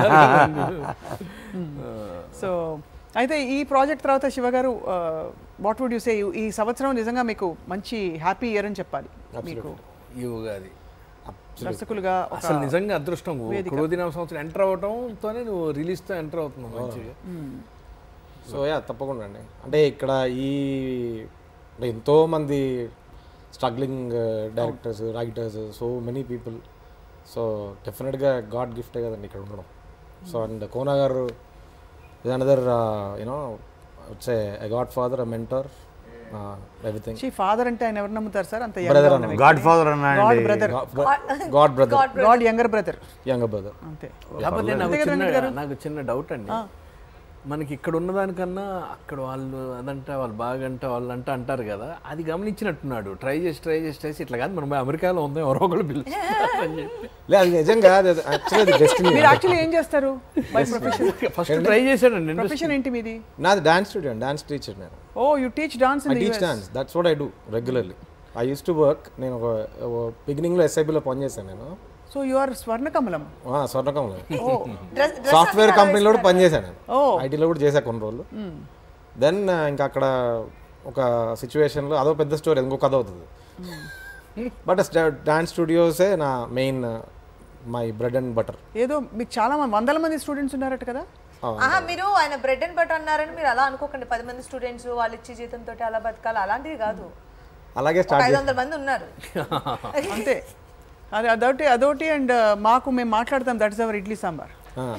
సో అయితే ఈ ప్రాజెక్ట్ తర్వాత శివ గారు వాట్ వుడ్ యూ సే ఈ సంవత్సరం నిజంగా మీకు మంచి హ్యాపీ ఇయర్ అని చెప్పాలి మీకు ఈ ఉగాది దర్శకులుగా ఒక అసలు నిజంగా అదృష్టం క్రోధినామ సంవత్సరం ఎంటర్ అవటంతోనే నువ్వు రిలీజ్తో ఎంటర్ అవుతున్నావు మంచిగా సో యా తప్పకుండా అండి అంటే ఇక్కడ ఈ అంటే ఎంతో మంది struggling directors writers so many people so డెఫినెట్గా గాడ్ గిఫ్టే కదండి ఇక్కడ ఉండడం సో అండ్ కోనా గారు ఇది అనదర్ యూనో వచ్చే a godfather a mentor everything father అంటే ఆయన ఎవరు నమ్ముతారు సార్ అంత Brother గాడ్ ఫాదర్ అన్నా గాడ్ అండి brother god brother god younger brother young brother అంతే కాకపోతే నాకు చిన్న నాకు చిన్న డౌట్ అండి మనకి ఇక్కడ ఉన్నదానికన్నా అక్కడ వాళ్ళు అదంట వాళ్ళు బాగంట వాళ్ళంట అంటారు కదా అది గమనించినట్టున్నాడు ట్రై చేసి ట్రై చేసి ట్రై చేసి ఇట్లా కాదు మనం అమెరికాలో ఉందో ఎవరో ఒకళ్ళు పిలుస్తారని చెప్పి లే అది నిజంగా అది యాక్చువల్లీ అది డెస్టినీ మీరు యాక్చువల్లీ ఏం చేస్తారు బై ప్రొఫెషన్ ఫస్ట్ ట్రై చేశాడండి ప్రొఫెషన్ ఏంటి మీది నాది డాన్స్ స్టూడియో డాన్స్ టీచర్ నేను oh you teach dance I teach dance that's what I do regularly I use to work నేను ఒక బిగినింగ్లో ఎస్ఐబిలో పనిచేశాను నేను సో యు ఆర్ స్వర్ణకమలం ఆ, స్వర్ణకంలో ఓ డ్రెస్ సాఫ్ట్వేర్ కంపెనీలో కూడా పనిచేశాను నేను ఓ ఐటీలో కూడా చేశా కొన్ని రోజులు దెన్ ఇంకా అక్కడ ఒక సిచ్యువేషన్లో అదో పెద్ద స్టోరీ ఇంకో కథ అవుతుంది బట్ డాన్స్ స్టూడియోసే నా main my bread and butter ఏదో మీకు చాలా మంది వందల మంది స్టూడెంట్స్ ఉన్నారట కదా ఆహా మీరు ఆయన బ్రెడ్ అండ్ బటర్ అన్నారని మీరు అలా అనుకోకండి పది మంది స్టూడెంట్స్ వాళ్ళు ఇచ్చే జీతంతో అలా బతకాలి అలాంటిది కాదు అలాగే ఒక స్టార్ట్ ఐదు వందల మంది ఉన్నారు అంతే అది అదొకటి అదొకటి అండ్ మాకు మేము మాట్లాడతాం that is our idli sambar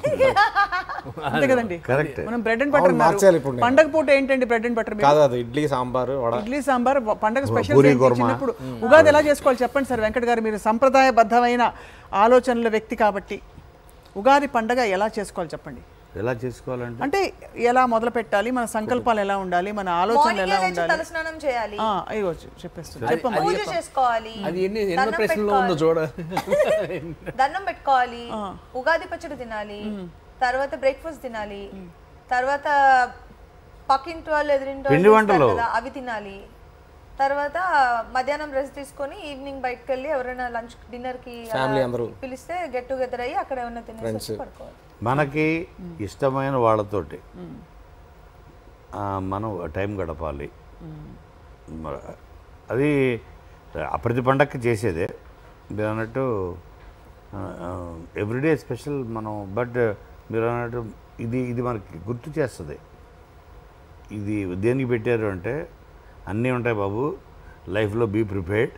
అంతే కదండి కరెక్ట్ మనం బ్రెడ్ అండ్ బటర్ అవును, మార్చేయాలి ఇప్పుడు నేను. పండగ పూట ఏంటండి బ్రెడ్ అండ్ బటర్ కాదు అది ఇడ్లీ సాంబార్ వడ ఇడ్లీ సాంబార్ వ- పండగ స్పెషల్ పూరీ ఏంటి? కుర్మా. చిన్నప్పుడు ఉగాది ఎలా చేసుకోవాలి చెప్పండి సార్ వెంకట్ గారు మీరు సంప్రదాయబద్ధమైన ఆలోచనల వ్యక్తి కాబట్టి ఉగాది పండగ ఎలా చేసుకోవాలి చెప్పండి ఎలా చేసుకోవాలంటే అంటే ఎలా మొదలు పెట్టాలి మన సంకల్పాలు ఎలా ఉండాలి మన ఆలోచనలు మార్నింగ్ ఎలా లేచి ఉండాలి తలస్నానం చేయాలి ఆ, అయ్యో చెప్పేస్తుంది చెప్పమ్మా పూజ చేసుకోవాలి అది ఎన్ని ఎన్నో దండం ప్రశ్నలో ఉందో చూడాలి దండం పెట్టుకోవాలి ఉగాది పచ్చడి తినాలి తర్వాత బ్రేక్ఫాస్ట్ తినాలి తర్వాత పక్కింటి వాళ్ళు ఎదురింటి వాళ్ళు పిండి చేస్తారు వంటలు. కదా, అవి తినాలి తర్వాత మధ్యాహ్నం రెస్ట్ తీసుకొని ఈవినింగ్ బయటకు వెళ్ళి ఎవరైనా లంచ్ డిన్నర్ కి అలా Family అందరూ. పిలిస్తే గెట్ టుగెదర్ అయ్యి అక్కడ ఏమైనా తినేసి వచ్చి పడుకోవాలి మనకి ఇష్టమైన వాళ్ళతోటి ఆ, మనం టైం గడపాలి మ- అది ఆ ప్రతి పండక్కి చేసేదే మీరు అన్నట్టు ఎవ్రీడే స్పెషల్ మనం బట్ మీరు అన్నట్టు ఇది ఇది మనకి గుర్తు చేస్తుంది ఇది దేనికి పెట్టారు అంటే అన్నీ ఉంటాయి బాబు లైఫ్లో be prepared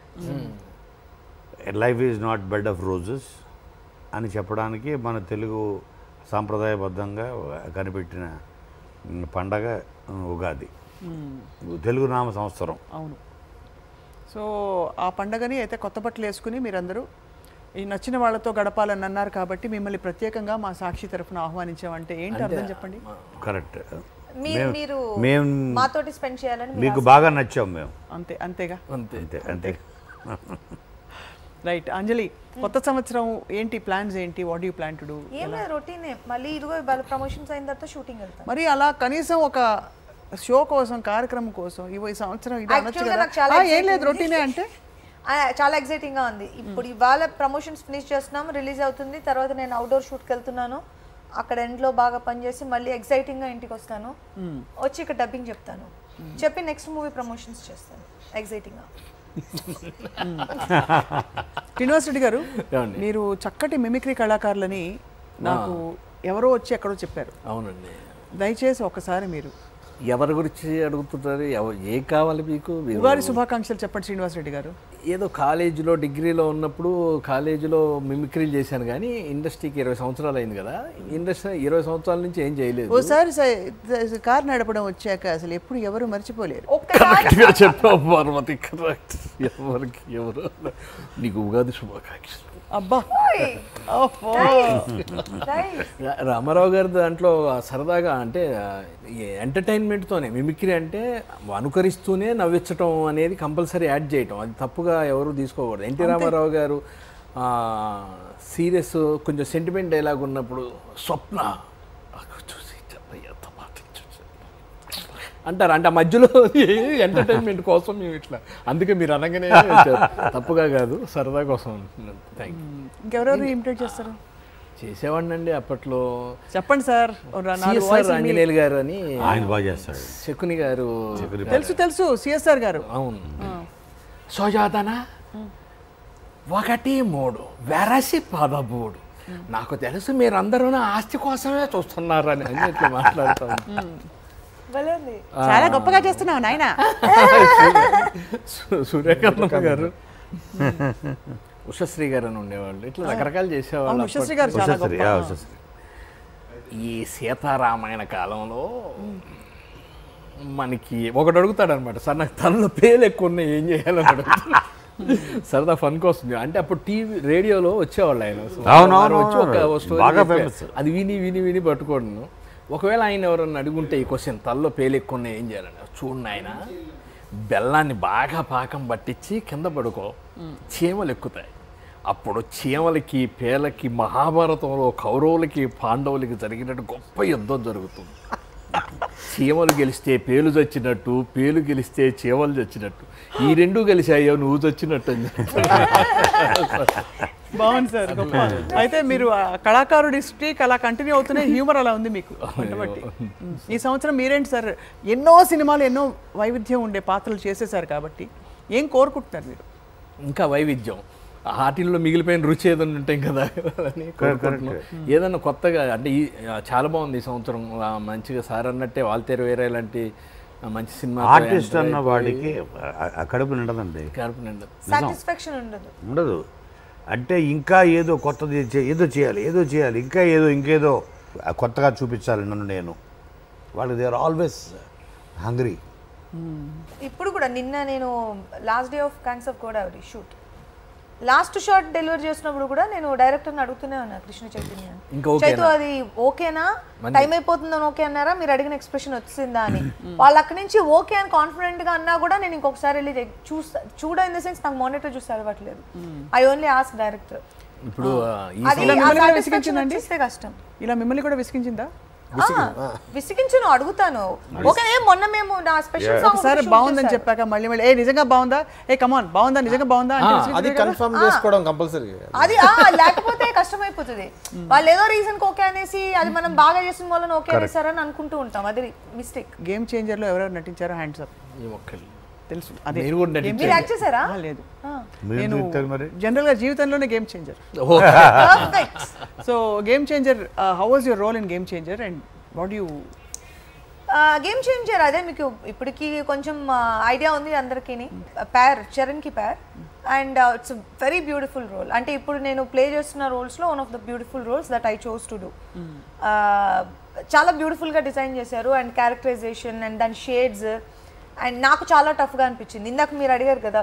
life is not bed of roses అని చెప్పడానికి మన తెలుగు సాంప్రదాయబద్ధంగా కనిపెట్టిన ఉమ్, పండగ ఉమ్, ఉగాది తెలుగు నామ సంవత్సరం అవును సో ఆ పండగని అయితే కొత్త బట్టలు వేసుకుని మీరందరూ ఈ నచ్చిన వాళ్ళతో గడపాలని అన్నారు కాబట్టి మిమ్మల్ని ప్రత్యేకంగా మా సాక్షి తరఫున ఆహ్వానించామంటే ఏంటి అర్థం చెప్పండి కరెక్ట్ మీరు మీరు మేము మాతోటి స్పెండ్ చేయాలని మీరు మీకు బాగా నచ్చాం మేము అంతే అంతేగా అంతే అంతే అంతే రైట్ అంజలి కొత్త సంవత్సరం ఏంటి ప్లాన్స్ ఏంటి what you plan to do ఏం లేదు రొటీనే మళ్ళీ ఇదిగో ఇవాళ ప్రమోషన్స్ అయిన తర్వాత షూటింగ్ వెళ్తాం మరి అలా కనీసం ఒక షో కోసం కార్యక్రమం కోసం ఇవి ఈ సంవత్సరం ఇది అనొచ్చు Actually గా కదా నాకు చాలా ఆ, ఏం exciting లేదు ఉంది. రొటీనే అంటే ఆ, చాలా ఎక్సైటింగ్ గా ఉంది ఇప్పుడు ఇవాళ ప్రమోషన్స్ ఫినిష్ చేస్తున్నాం రిలీజ్ అవుతుంది తర్వాత నేను అవుట్డోర్ షూట్కి వెళ్తున్నాను అక్కడ ఎండ్లో బాగా పనిచేసి మళ్ళీ ఎక్సైటింగ్ గా ఇంటికి వస్తాను వచ్చి ఇక్కడ డబ్బింగ్ చెప్తాను చెప్పి నెక్స్ట్ మూవీ ప్రమోషన్స్ చేస్తాను ఎక్సైటింగ్ గా శ్రీనివాస్ రెడ్డి గారు ఏమండి? మీరు చక్కటి మిమిక్రీ కళాకారులని నాకు ఎవరో వచ్చి ఎక్కడో చెప్పారు అవునండి దయచేసి ఒకసారి మీరు ఎవరి గురించి అడుగుతుంటారు ఎవ- ఏ కావాలి మీకు మీరు ఉగాది శుభాకాంక్షలు చెప్పండి శ్రీనివాస్ రెడ్డి గారు ఏదో కాలేజీలో డిగ్రీలో ఉన్నప్పుడు కాలేజీలో మిమిక్రీలు చేశాను కానీ ఇండస్ట్రీకి ఇరవై సంవత్సరాలు అయింది కదా ఇండస్ట్రీ ఇరవై సంవత్సరాల నుంచి ఏం చేయలేదు ఓసారి స- కారు నడపడం వచ్చాక అసలు ఎప్పుడు ఎవరు మర్చిపోలేరు ఒక్కసారి కరెక్ట్గా చెప్పావు పార్వతి కరెక్ట్ ఎవరికి ఎవరు నీకు ఉగాది శుభాకాంక్షలు అబ్బా ఓహో. Right. రా- రామారావు గారి దాంట్లో సరదాగా అంటే ఎంటర్టైన్మెంట్తోనే మిమిక్రీ అంటే అనుకరిస్తూనే నవ్వించటం అనేది కంపల్సరీ యాడ్ చేయటం అది తప్పుగా ఎవరు తీసుకోకూడదు ఎన్టీ రామారావు గారు సీరియస్ కొంచెం సెంటిమెంట్ డైలాగ్ ఉన్నప్పుడు స్వప్న నాకు చూసి చెప్పయ్య, ఎంత మాట చూసి. అంటారు అంటే ఆ మధ్యలో ఎంటర్టైన్మెంట్ కోసం మేము ఇట్లా అందుకే మీరు అనగానే తప్పుగా కాదు సరదా కోసం థ్యాంక్ యూ ఇంకెవరెవరు ఇమిటేట్ చేస్తారు చేసేవాడిని అండి అప్పట్లో చెప్పండి సార్ ఓ రా- నాలుగు సిఎస్ఆర్ voices మీ- ఆంజనేయులు గారు అని ఆయన బాగా చేస్తాడు శకుని గారు తెలుసు తెలుసు సిఎస్ఆర్ గారు అవును సోజాదన ఒకటి మూడు వెరసి పదమూడు నాకు తెలుసు మీరందరూ నా ఆస్తి కోసమే చూస్తున్నారని అని ఇట్లా మాట్లాడతాం భలే ఉంది చాలా గొప్పగా చేస్తున్నావు నాయన సు- సూర్యకాంతమ్మ గారు ఉషశ్రీ గారు అని ఉండేవాళ్ళు ఇట్లా రకరకాలు చేసేవాళ్ళు అవును ఉషశ్రీ గారు చాలా ఉషశ్రీ, గొప్ప ఆ, ఉషశ్రీ. ఈ సీతారామాయణ కాలంలో మనకి ఒకటి అడుగుతాడు అనమాట సార్ నాకు తనలో పేలు ఎక్కువ ఉన్నాయి ఏం చేయాలని అడుగుతాడు సరదా ఫన్ కోసం అంటే అప్పుడు టీవీ రేడియోలో వచ్చేవాళ్ళు ఆయన సో అవును, వారు అవును, వచ్చి ఒక అవును. story బాగా చెప్పారు. famous. అది విని విని విని పట్టుకోను ఒకవేళ ఆయన ఎవరన్నా అడుగుంటే ఈ క్వశ్చన్ తల్లో పేలు ఎక్కువ ఉన్నాయి ఏం చేయాలని చూడండి ఆయన బెల్లాన్ని బాగా పాకం పట్టించి కింద పడుకో చీమలు ఎక్కుతాయి అప్పుడు చీమలకి పేలకి మహాభారతంలో కౌరవులకి పాండవులకి జరిగినట్టు గొప్ప యుద్ధం జరుగుతుంది చీమలు గెలిస్తే పేలు చచ్చినట్టు పేలు గెలిస్తే చీమలు చచ్చినట్టు ఈ రెండు కలిసాయో నువ్వు చచ్చినట్టు అని చెప్పారు. బాగుంది సార్ గొప్ప అయితే మీరు ఆ కళాకారుడి స్ట్రీక్ అలా కంటిన్యూ అవుతూనే హ్యూమర్ అలా ఉంది మీకు బట్టి ఈ సంవత్సరం మీరేంటి సార్ ఎన్నో సినిమాలు ఎన్నో వైవిధ్యం ఉండే పాత్రలు చేసేసారు కాబట్టి ఏం కోరుకుంటున్నారు మీరు ఇంకా వైవిధ్యం వాటిల్లో మిగిలిపోయిన రుచి ఏదైనా ఉంటాయి కదా అని కోరుకుంటున్నాం. ఏదైనా కొత్తగా అంటే ఈ చాలా బాగుంది ఈ సంవత్సరం ఆ, మంచిగా సార్ అన్నట్టే వాల్తేరు వేరే లాంటి ఆ, మంచి సినిమా ఆర్టిస్ట్ అన్న వాడికి ఆ- ఆ కడుపు నిండదండి సాటిస్ఫాక్షన్ ఉండదు ఉండదు అంటే ఇంకా ఏదో కొత్తది చే- ఏదో చేయాలి ఏదో చేయాలి ఇంకా ఏదో ఇంకేదో ఆ కొత్తగా చూపించాలి నన్ను నేను వాళ్ళు దే ఆర్ ఆల్వేస్ హంగ్రీ ఇప్పుడు కూడా నిన్న నేను లాస్ట్ డే ఆఫ్ క్యాన్స్ of Godavari shoot last shot delivery చేసినప్పుడు కూడా నేను డైరెక్టర్ని అడుగుతూనే ఉన్నా కృష్ణ చైతన్య ఇంకా ఓకేనా? చైతు అది ఓకేనా టైం అయిపోతుందని ఓకే అన్నారా మీరు అడిగిన ఎక్స్ప్రెషన్ వచ్చిందా అని వాళ్ళు అక్కడి నుంచి ఓకే అని కాన్ఫిడెంట్ గా అన్నా కూడా నేను ఇంకొకసారి వెళ్ళి చెక్- చూస్తా చూడ ఇన్ ద సెన్స్ నాకు మానిటర్ చూస్తే అలవాట్లేదు ఐ ఓన్లీ ఆస్క్ డైరెక్టర్ ఇప్పుడు ఆ, ఈ అది ఇలా ఆ మిమ్మల్ని కూడా satisfaction విసిగించిందండి? వచ్చేస్తే కష్టం ఇలా మిమ్మల్ని కూడా విసిగించిందా ఆ, విసిగించును అడుగుతాను ఓకే ఏ మొన్న మేము నా స్పెషల్ సాంగ్ ఒకసారి బాగుందని చెప్పాక మళ్ళీ మళ్ళీ ఏ నిజంగా బాగుందా ఏ కమాన్ బాగుందా నిజంగా బాగుందా అంటే అది విసిగించలేదు కదా? కన్ఫర్మ్ చేసుకోవడం కంపల్సరీ అది ఆ, లేకపోతే కష్టమైపోతుంది వాళ్ళు ఏదో రీజన్ ఓకే అనేసి అది మనం బాగా చేసిన వాళ్ళని ఓకే అనేసారని అనుకుంటూ ఉంటాం అది మిస్టేక్ గేమ్ చేంజర్ లో ఎవరెవరు నటించారో హ్యాండ్స్ అప్ ఈ మొక్కలు తెలుసు అదే మీరు కూడా Game నటించారు. మీరు యాక్ట్ చేశారా ఆ, లేదు మీరు నేను చూస్తారు మరి జనరల్ గా జీవితంలోనే game changer oh, perfect so game changer how was your role in game changer and what you game changer అదే మీకు ఇప్పటికి కొంచెం ఐడియా ఉంది అందరికీ ప్యార్ చరణ్కి ప్యార్ and it's very beautiful role అంటే ఇప్పుడు నేను ప్లే చేస్తున్న రోల్స్లో one of the beautiful roles that I chose to do చాలా బ్యూటిఫుల్గా డిజైన్ చేశారు అండ్ క్యారెక్టరైజేషన్ అండ్ దాని షేడ్స్ అండ్ నాకు చాలా టఫ్గా అనిపించింది ఇందాక మీరు అడిగారు కదా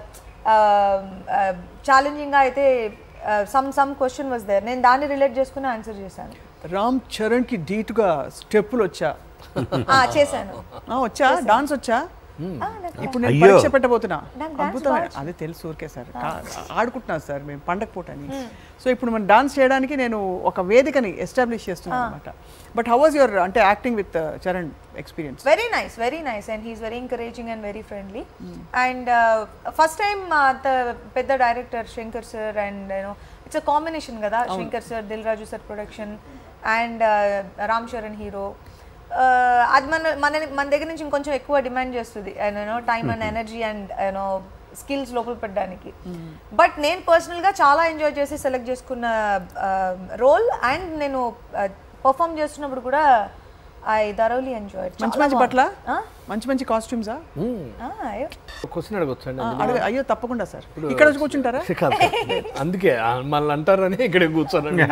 ఛాలెంజింగ్గా అయితే some some question was there నేను దాన్ని రిలేట్ చేసుకుని ఆన్సర్ చేశాను రామ్ చరణ్ కి ధీటుగా స్టెప్పులు వచ్చా ఆ, చేశాను ఆ, వచ్చా డాన్స్ వచ్చా ఆ, నాకు ఇప్పుడు నేను అయ్యో. పరీక్ష పెట్టబోతున్నా నాకు dance అద్భుతమైన అదే తెలుసు ఊరికే సార్ కా- ఆడుకుంటున్నాను సార్ మేము పండగ పూట అని సో ఇప్పుడు మనం డాన్స్ చేయడానికి నేను ఒక వేదికని ఎస్టాబ్లిష్ చేస్తున్నాను అనమాట బట్ హౌ వాజ్ యువర్ అంటే acting with Charan experience very nice very nice and he's very encouraging and very friendly and first time అంత పెద్ద director Shankar sir and you know it's a combination కదా Shankar sir Dil Raju sir production and Ram Charan hero అది మన మన మన దగ్గర నుంచి ఇంకొంచెం ఎక్కువ డిమాండ్ చేస్తుంది and you know time and energy and you know skills లోపల పెట్టడానికి బట్ నేను పర్సనల్గా చాలా ఎంజాయ్ చేసి సెలెక్ట్ చేసుకున్న రోల్ అండ్ నేను పర్ఫామ్ చేస్తున్నప్పుడు కూడా ఐ థరోలీ ఎంజాయ్ మంచి మంచి బట్ల మంచి మంచి కాస్ట్యూమ్సా క్వశ్చన్ అడగొచ్చు అండి అడగ అయ్యో తప్పకుండా సార్ ఇక్కడ వచ్చి కూర్చుంటారా కాదు కాదు. అందుకే ఆ, మనల్ని అంటారని ఇక్కడ కూర్చోనండి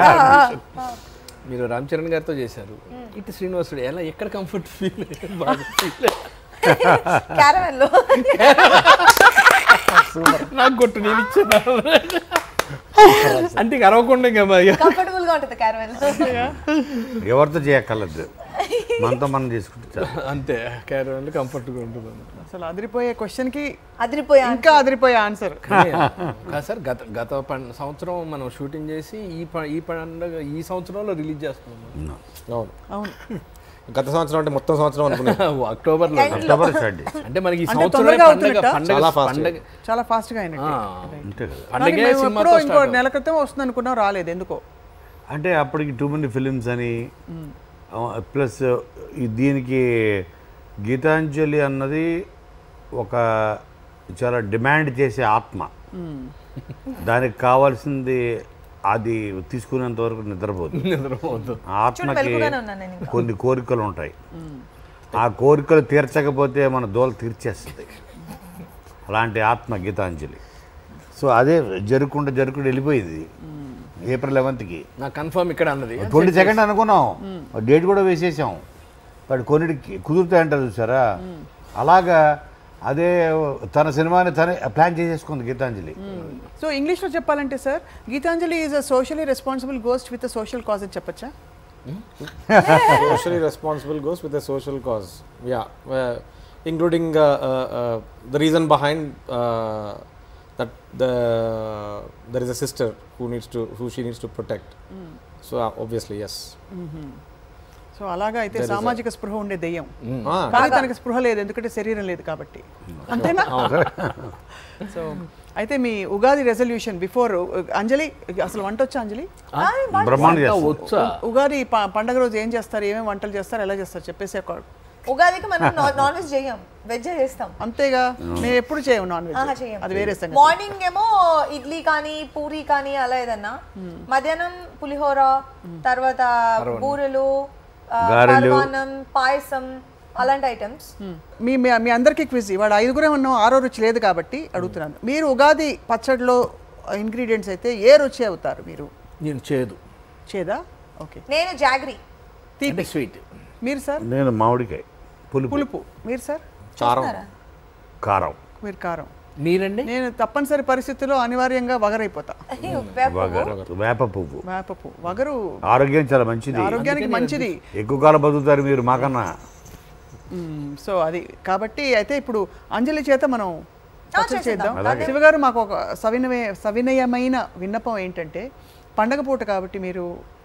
మీరు రామ్ చరణ్ గారితో చేశారు ఇటు శ్రీనివాసుడు ఎలా ఎక్కడ కంఫర్ట్ ఫీల్ బాగా feel క్యారవెన్లో నాకు కొట్టు నేను ఇచ్చాను అంటే ఇంక అరవకుండా ఇంకా మరి కంఫర్టబుల్ గా ఉంటుంది క్యారవెన్లో ఎవరితో చేయక్కర్లేదు మనతో మనం తీసుకుంటే చాలు. అంతే క్యారవన్ కంఫర్ట్గా ఉంటుంది అసలు అదిరిపోయే క్వశ్చన్ కి అదిరిపోయా ఇంకా అదిరిపోయే ఆన్సర్ కానీ కాదు సార్ గత గత పం- సంవత్సరం మనం షూటింగ్ చేసి ఈ ప- ఈ పండుగ ఈ సంవత్సరంలో రిలీజ్ చేస్తున్నాం అవును అవును గత సంవత్సరం అంటే మొత్తం సంవత్సరం అనుకున్నాను అక్టోబర్లో అక్టోబర్ స్టార్ట్ చేసి అంటే మనకి ఈ అంటే సంవత్సరం తొందరగా పండగ అవుతున్నట్టా? పండగ చాలా fast. పండగ చాలా ఫాస్ట్ గా అయినట్టు ఆ, అంతే కదా కానీ పండగే మేము ఎప్పుడో సినిమాతో ఇంకో స్టార్ట్ నెల క్రితం వస్తుంది అనుకున్నాం రాలేదు ఎందుకో అంటే అప్పటికి టూ మెనీ ఫిలిమ్స్ అని ప్లస్ దీనికి గీతాంజలి అన్నది ఒక చాలా డిమాండ్ చేసే ఆత్మ దానికి కావాల్సింది అది తీసుకునేంత వరకు నిద్రపోదు నిద్రపోవద్దు ఆ ఆత్మకి వెలుగుగానే ఉన్నాను నేను ఇంకా. కొన్ని కోరికలు ఉంటాయి ఆ కోరికలు తీర్చకపోతే మన దోల తీర్చేస్తుంది అలాంటి ఆత్మ గీతాంజలి సో అదే జరుపుకుంటూ జరుపుకుంటూ వెళ్ళిపోయింది ఏప్రిల్ లెవెన్త్కి నాకు కన్ఫర్మ్ ఇక్కడ అన్నది ట్వంటీ సెకండ్ అనుకున్నాం డేట్ కూడా వేసేసాం వాడు కొన్నిటికి కుదురుతాయి అంటారు చూసారా అలాగా అదే తన సినిమాని తనే ప్లాన్ చేసేసుకుంది గీతాంజలి సో ఇంగ్లీష్లో చెప్పాలంటే sir Geetanjali is a socially responsible ghost with social cause అని చెప్పచ్చా socially responsible goes with a social cause. Yeah, uh, including uh, uh, uh, the reason behind uh, that the there is a sister who needs to who she needs to protect. So uh, obviously yes. So అలాగా అయితే సామాజిక స్పృహ ఉండే దెయ్యం Ah, కానీ తనకి స్పృహ లేదు ఎందుకంటే శరీరం లేదు కాబట్టి అంతేనా సో అయితే మీ ఉగాది రెజల్యూషన్ బిఫోర్ అంజలి అసలు వంట వచ్చా అంజలి బ్రహ్మాండ ఇంకా చేస్తారు. వచ్చా ఉగాది ప- పండగ రోజు ఏం చేస్తారు ఏమేమి వంటలు చేస్తారు ఎలా చేస్తారు చెప్పేసి ఒక ఉగాదికి మనం నాన్ వెజ్ చేయం వెజ్ చేస్తాం అంతేగా మేము ఎప్పుడు చేయము నాన్ ఆహా, వెజ్ చెయ్యం. అది వేరే సంగతి మార్నింగ్ ఏమో ఇడ్లీ కానీ పూరి కానీ అలా ఏదన్నా మధ్యాహ్నం పులిహోర తర్వాత బూరెలు ఆ, గారెలు. పరమాన్నం పాయసం అలాంటి ఐటమ్స్ మీ మీ- మీ అందరికీ క్విజ్ ఇవాళ ఐదుగురే ఉన్నాం ఆరో రుచి లేదు కాబట్టి అడుగుతున్నాను మీరు ఉగాది పచ్చడిలో ఇంగ్రీడియంట్స్ అయితే ఏ రుచి అవుతారు మీరు నేను చేదు చేదా ఓకే నేను జాగ్రీ అంటే స్వీట్ మీరు సార్ నేను మామిడికాయ పులుపు పులుపు మీరు సార్ చారం. కారం మీరు కారం మీరండి నేను తప్పనిసరి పరిస్థితుల్లో అనివార్యంగా వగరైపోతా వగరు వేప పువ్వు వేప పువ్వు వగరు ఆరోగ్యం చాలా మంచిది ఆరోగ్యానికి మంచిది ఎక్కువ కాలం బతుకుతారు మీరు మాకన్నా మ్మ్. సో అది కాబట్టి అయితే ఇప్పుడు అంజలి చేత మనం పచ్చడి చేద్దాం అలాగే. శివగారు మాకు ఒక సవినయ సవినయమైన విన్నపం ఏంటంటే పండగ పూట కాబట్టి మీరు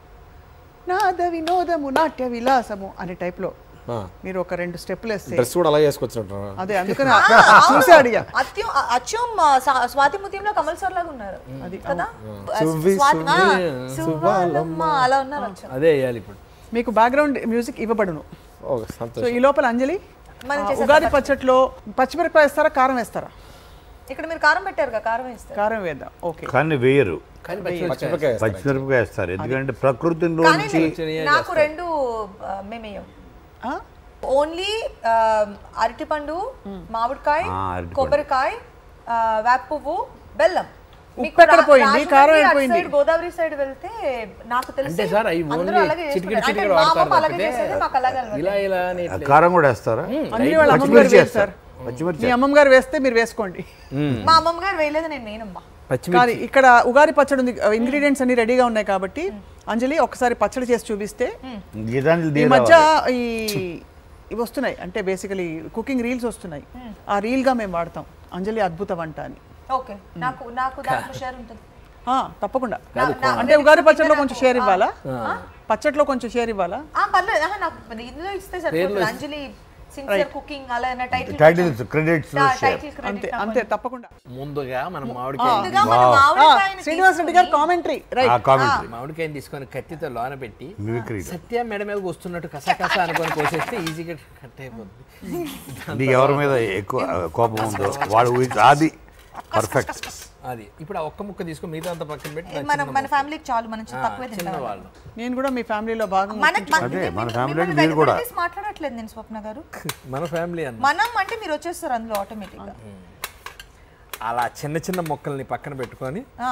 నాద వినోదము నాట్య విలాసము అనే టైప్లో Ah. మీరు ఒక రెండు స్టెప్పులు వేస్తే డ్రెస్ కూడా అలా వేసుకొచ్చినట్టు అదే అందుకని చూసి అడిగా అత్యం అచ్చం ఆ, సా- స్వాతి ముత్యంలో కమల్ సార్ లాగా ఉన్నారు అది కదా సువ్వి, స్వాతి ఆ, సువ్వి, సువ్వాలమ్మ అలా ఉన్నారు అచ్చం అదే వేయాలి ఇప్పుడు మీకు బ్యాక్గ్రౌండ్ మ్యూజిక్ ఇవ్వబడును ఓ సో సంతోషం ఈ లోపల అంజలి మనం ఆ, చేసే ఉగాది పచ్చట్లో పచ్చిమిరపకాయ వేస్తారా కారం వేస్తారా ఇక్కడ మీరు కారం పెట్టారు కదా కారం వేస్తారు కారం వేద్దాం ఓకే కానీ వేయరు కానీ పచ్చిమిరపకాయ పచ్చిమిరపకాయ వేస్తారు. పచ్చిమిరపకాయ వేస్తారు ఎందుకంటే కానీ ప్రకృతిలోంచి నాకు రెండు ఆ, మేమేయం ఆ? ఓన్లీ అరటిపండు మామిడికాయ ఆ, అరటిపండు. కొబ్బరికాయ ఆ, వేప పువ్వు బెల్లం మీకు ఎక్కడ రా- పోయింది? రాజమండ్రి కారం అటు ఎడిపోయింది. సైడ్ గోదావరి సైడ్ వెళ్తే నాకు తెలిసి అంటే సార్ అవి అందరూ ఓన్లీ అలాగే చిటికెడు చేసుకుంటారు. అంటే చిటికెడు మా వాడతారు అమ్మమ్మ అలాగే తప్పితే చేసేది మాకు అలాగే అలవాటు. ఇలా ఇలా అని ఇట్లా- కారం కూడా వేస్తారా అంజలి వాళ్ళ అమ్మమ్మ గారు పచ్చిమిర్చి వేస్తారు వేస్తారు పచ్చిమిర్చి మీ అమ్మమ్మ గారు వేస్తే మీరు వేసుకోండి మా అమ్మమ్మ గారు వేయలేదు నేను నేనమ్మా పచ్చిమిర్చి కానీ ఇక్కడ ఉగాది పచ్చడి ఉంది ఇంగ్రీడియంట్స్ అన్ని రెడీగా ఉన్నాయి కాబట్టి అంజలి ఒకసారి పచ్చడి చేసి చూపిస్తే గీతాంజలి ఈ దీని మధ్య ఈ ఇవి వస్తున్నాయి అంటే బేసికలీ కుకింగ్ రీల్స్ వస్తున్నాయి ఆ reel గా మేము వాడతాం అంజలి అద్భుత వంట అని ఓకే నాకు నాకు దాంట్లో షేర్ ఉంటుంది ఆ, తప్పకుండా నా- నా- అంటే ఉగాది పచ్చడిలో నాకు- కొంచెం షేర్ ఇవ్వాలా పచ్చడిలో కొంచెం షేర్ ఇవ్వాలా ఆ, పర్లేదు ఆహా, నాకు ఇందులో ఇస్తే సరిపోతుంది అంజలి సిన్సియర్ కుకింగ్ అలా టైటిల్ టైటిల్స్ క్రెడిట్స్ టైటిల్ అంతే క్రెడిట్ అంతే తప్పకుండా ముందుగా మనం మామిడికాయ ముందుగా మనం మామిడికాయని శ్రీనివాస్ రెడ్డి గారు కామెంటరీ ఆ రైట్ కామెంటరీ మామిడికాయని తీసుకొని కత్తితో లోన పెట్టి మిమిక్రీ సత్య మెడ మీద వస్తున్నట్టు కసకస అనుకొని కోసేస్తే ఈజీగా కట్ అయిపోతుంది నీకు ఎవరి మీద ఎక్కువ కోపం ఉందో వాడు ఊహించ అది పర్ఫెక్ట్ అది ఇప్పుడు ఆ ఒక్క ముక్క తీసుకొని మిగతా అంతా పక్కన పెట్టి నా మన చిన్న మన ఫ్యామిలీకి చాలు మనం చిన్న తక్కువే చిన్న తింటాం వాళ్ళు నేను కూడా మీ ఫ్యామిలీలో భాగం మన మన- అదే, మీ- మన మీ- family మిమ్మల్ని మీరు కూడా. వెనకబెట్టేసి మాట్లాడట్లేదు నేను స్వప్న గారు మన ఫ్యామిలీ అన్న మనం అంటే మీరు వచ్చేస్తారు అందులో ఆటోమేటిక్ గా అలా చిన్న చిన్న మొక్కల్ని పక్కన పెట్టుకొని ఆ.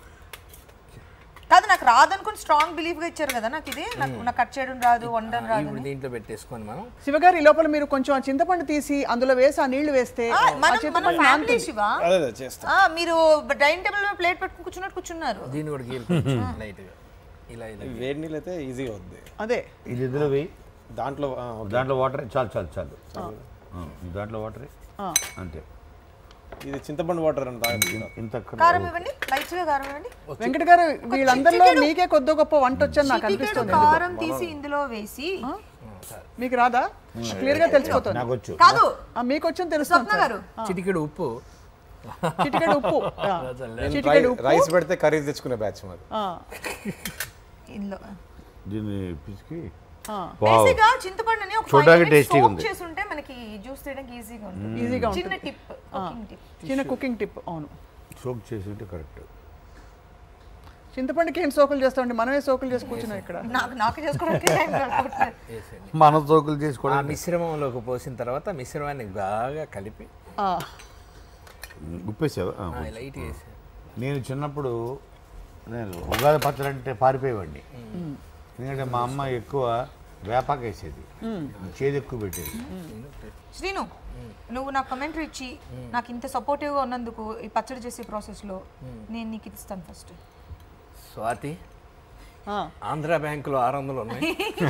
కాదు నాకు రాదనుకుని స్ట్రాంగ్ బిలీఫ్ గా ఇచ్చారు కదా నాకు ఇది నాకు నాకు కట్ చేయడం రాదు వండడం రాదు ఇప్పుడు దీంట్లో పెట్టేసుకొని మనం శివగారు ఈ లోపల మీరు కొంచెం ఆ చింతపండు తీసి అందులో వేసి ఆ నీళ్లు వేస్తే ఆ, ఆ మనం మన చింతపండు ఫ్యామిలీ నానుతుంది. శివ అదే అదే చేస్తా ఆ, మీరు డైనింగ్ టేబుల్ మీద ప్లేట్ పెట్టుకుని కూర్చున్నట్టు కూర్చున్నారు దీన్ని కూడా గీలు లైట్గా ఇలా ఇలా వేడి నీళ్ళు అయితే ఈజీగా అవుద్ది అదే ఇది ఇందులో వెయ్యి దాంట్లో ఆ, ఓకే. దాంట్లో వాటర్ చాలు చాలు చాలు ఆ, దాంట్లో వాటర్ ఆ. అంతే ఇది చింతపండు వాటర్ అని తాగొచ్చు. ఇంత అక్కడ- కారం ఇవ్వండి లైట్ గా కారం ఇవ్వండి వెంకట గారు వీళ్ళందరిలో మీకే కొద్ది గొప్ప వంట వచ్చని నాకు చిటికెడు అనిపిస్తుంది కారం తీసి ఇందులో వేసి మీకు రాదా క్లియర్ గా తెలిసిపోతుంది నాకు వచ్చు కాదు ఆ, మీకు వచ్చని తెలుస్తుంది స్వప్న గారు చిటికెడు ఉప్పు చిటికెడు ఉప్పు ఆ. నేను చిటికెడు రై- ఉప్పు రైస్ పెడితే కర్రీ తెచ్చుకునే బ్యాచ్ మాది ఆ, ఇందులో దీన్ని పిసికి ఆ. వావ్ బేసిక్ గా చింతపండుని ఒక చూడ్డానికి ఫైవ్ మినిట్స్ tasty గా సోక్ ఉంది. చేసి ఉంటే మనకి జ్యూస్ తీయడానికి ఈజీగా ఉంటుంది ఈజీగా చిన్న ఉంటుంది టిప్ కుకింగ్ టిప్ చిన్న కుకింగ్ టిప్ అవును సోక్ చేసి ఉంటే కరెక్ట్ చింతపండుకి ఏం సోకులు చేస్తామండి మనమే సోకులు చేసి కూర్చున్నాం ఇక్కడ నాకు నాకు చేసుకోవడానికి టైం సరిపోవట్లేదు. మన సోకులు ఆ చేసుకోవడం మిశ్రమంలోకి పోసిన తర్వాత మిశ్రమాన్ని బాగా కలిపి ఆ, ఉప్పేసావా ఆ, ఆ, లైట్ వేసి నేను చిన్నప్పుడు నేను ఉగాది పచ్చడి అంటే పారిపోయేవాడిని ఎందుకంటే మా అమ్మ ఎక్కువ వేపాకేసేది చేదు ఎక్కువ పెట్టేది శ్రీను నువ్వు నాకు కమెంటరీ ఇచ్చి నాకు ఇంత సపోర్టివ్గా ఉన్నందుకు ఈ పచ్చడి చేసే ప్రాసెస్లో నేను నీకు ఇది ఇస్తాను ఫస్ట్ స్వాతి ఆ, ఆంధ్ర బ్యాంకులో ఆరు వందలు ఉన్నాయి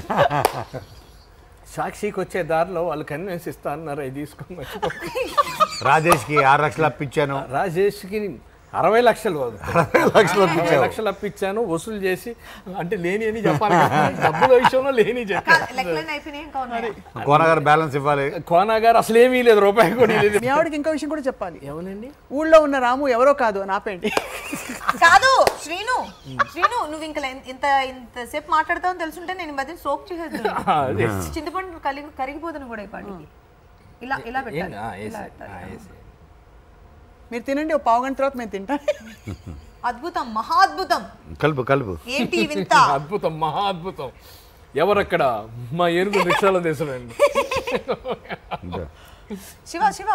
సాక్షికి వచ్చే దారిలో వాళ్ళు కన్వెన్స్ ఇస్తా అన్నారు అది తీసుకొని మర్చిపో రాజేష్కి ఆరు లక్షలు అప్పించాను రాజేష్కి అరవై లక్షలు లక్షలు అరవై లక్షలు అప్పించాను వసూలు చేసి అంటే లేని అని చెప్పాలి కదా. డబ్బుల విషయంలో లేని చెప్పాను లెక్కలన్నీ అయిపోయినాయి ఇంకా ఉన్నాయి కోనగారు బ్యాలెన్స్ ఇవ్వాలి కోనా గారు అసలు ఏమీ లేదు రూపాయి కూడా లేదు మీ ఆవిడకి ఇంకో విషయం కూడా చెప్పాలి ఏమనండి ఊళ్ళో ఉన్న రాము ఎవరో కాదు అని ఆపేయండి కాదు శ్రీను శ్రీను నువ్వు ఇంకా ఇంత ఇంతసేపు మాట్లాడతావని తెలుసుంటే నేను ఈ మధ్య సోప్ చేసేది అదే. చింతపండు కలిగి కరిగిపోతుంది కూడా ఈ పాటికి ఇలా ఇలా ఏం- పెట్టాలి ఆ, ఇలా వేసి- పెట్టాలి. ఆ, వేసి. మీరు తినండి ఒక పావు గంట తర్వాత మేము తింటాం అద్భుతం మహా అద్భుతం కలుపు కలుపు ఏంటి ఈ వింత అద్భుతం మహా అద్భుతం ఎవరక్కడ మా ఏనుగు రిక్షాలో తీసుకురండి శివ శివ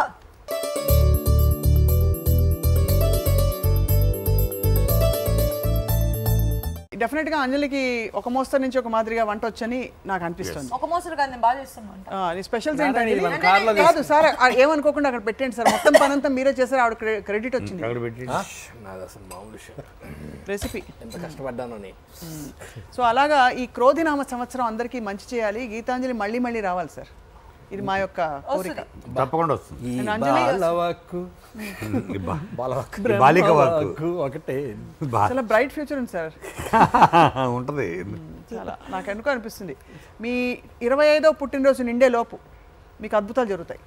డెఫినెట్గా అంజలికి ఒక మోస్తరు నుంచి ఒక మాదిరిగా వంట వచ్చని నాకు అనిపిస్తుంది ఒక మోసరు కాదు నేను బాగా చేస్తాను అంట ఆ, నీ స్పెషల్స్ ఏంటండి మనం కార్లో కాదు సార్ ఆ, ఏమనుకోకుండా అక్కడ పెట్టండి సార్ మొత్తం పని అంతా మీరే చేశారు ఆవిడ క్రె- క్రెడిట్ వచ్చింది అక్కడ పెట్టి నాది అసలు మామూలు విషయం రెసిపీ ఎంత కష్టపడ్డానో నేను సో అలాగా ఈ క్రోధినామ సంవత్సరం అందరికీ మంచి చేయాలి గీతాంజలి మళ్ళీ మళ్ళీ రావాలి సార్ ఇది మా యొక్క కోరిక తప్పకుండా వస్తుంది ఈ నేను అంజలి- బాలవాక్కు ఈ బా- బాలవాక్ ఈ బాలిక వర్క్ వాక్కు ఒకటే బా- చాలా బ్రైట్ ఫ్యూచర్ ఉంది సార్ ఉంటది చాలా నాకు ఎందుకో అనిపిస్తుంది మీ ఇరవై ఐదో పుట్టినరోజు నిండే లోపు మీకు అద్భుతాలు జరుగుతాయి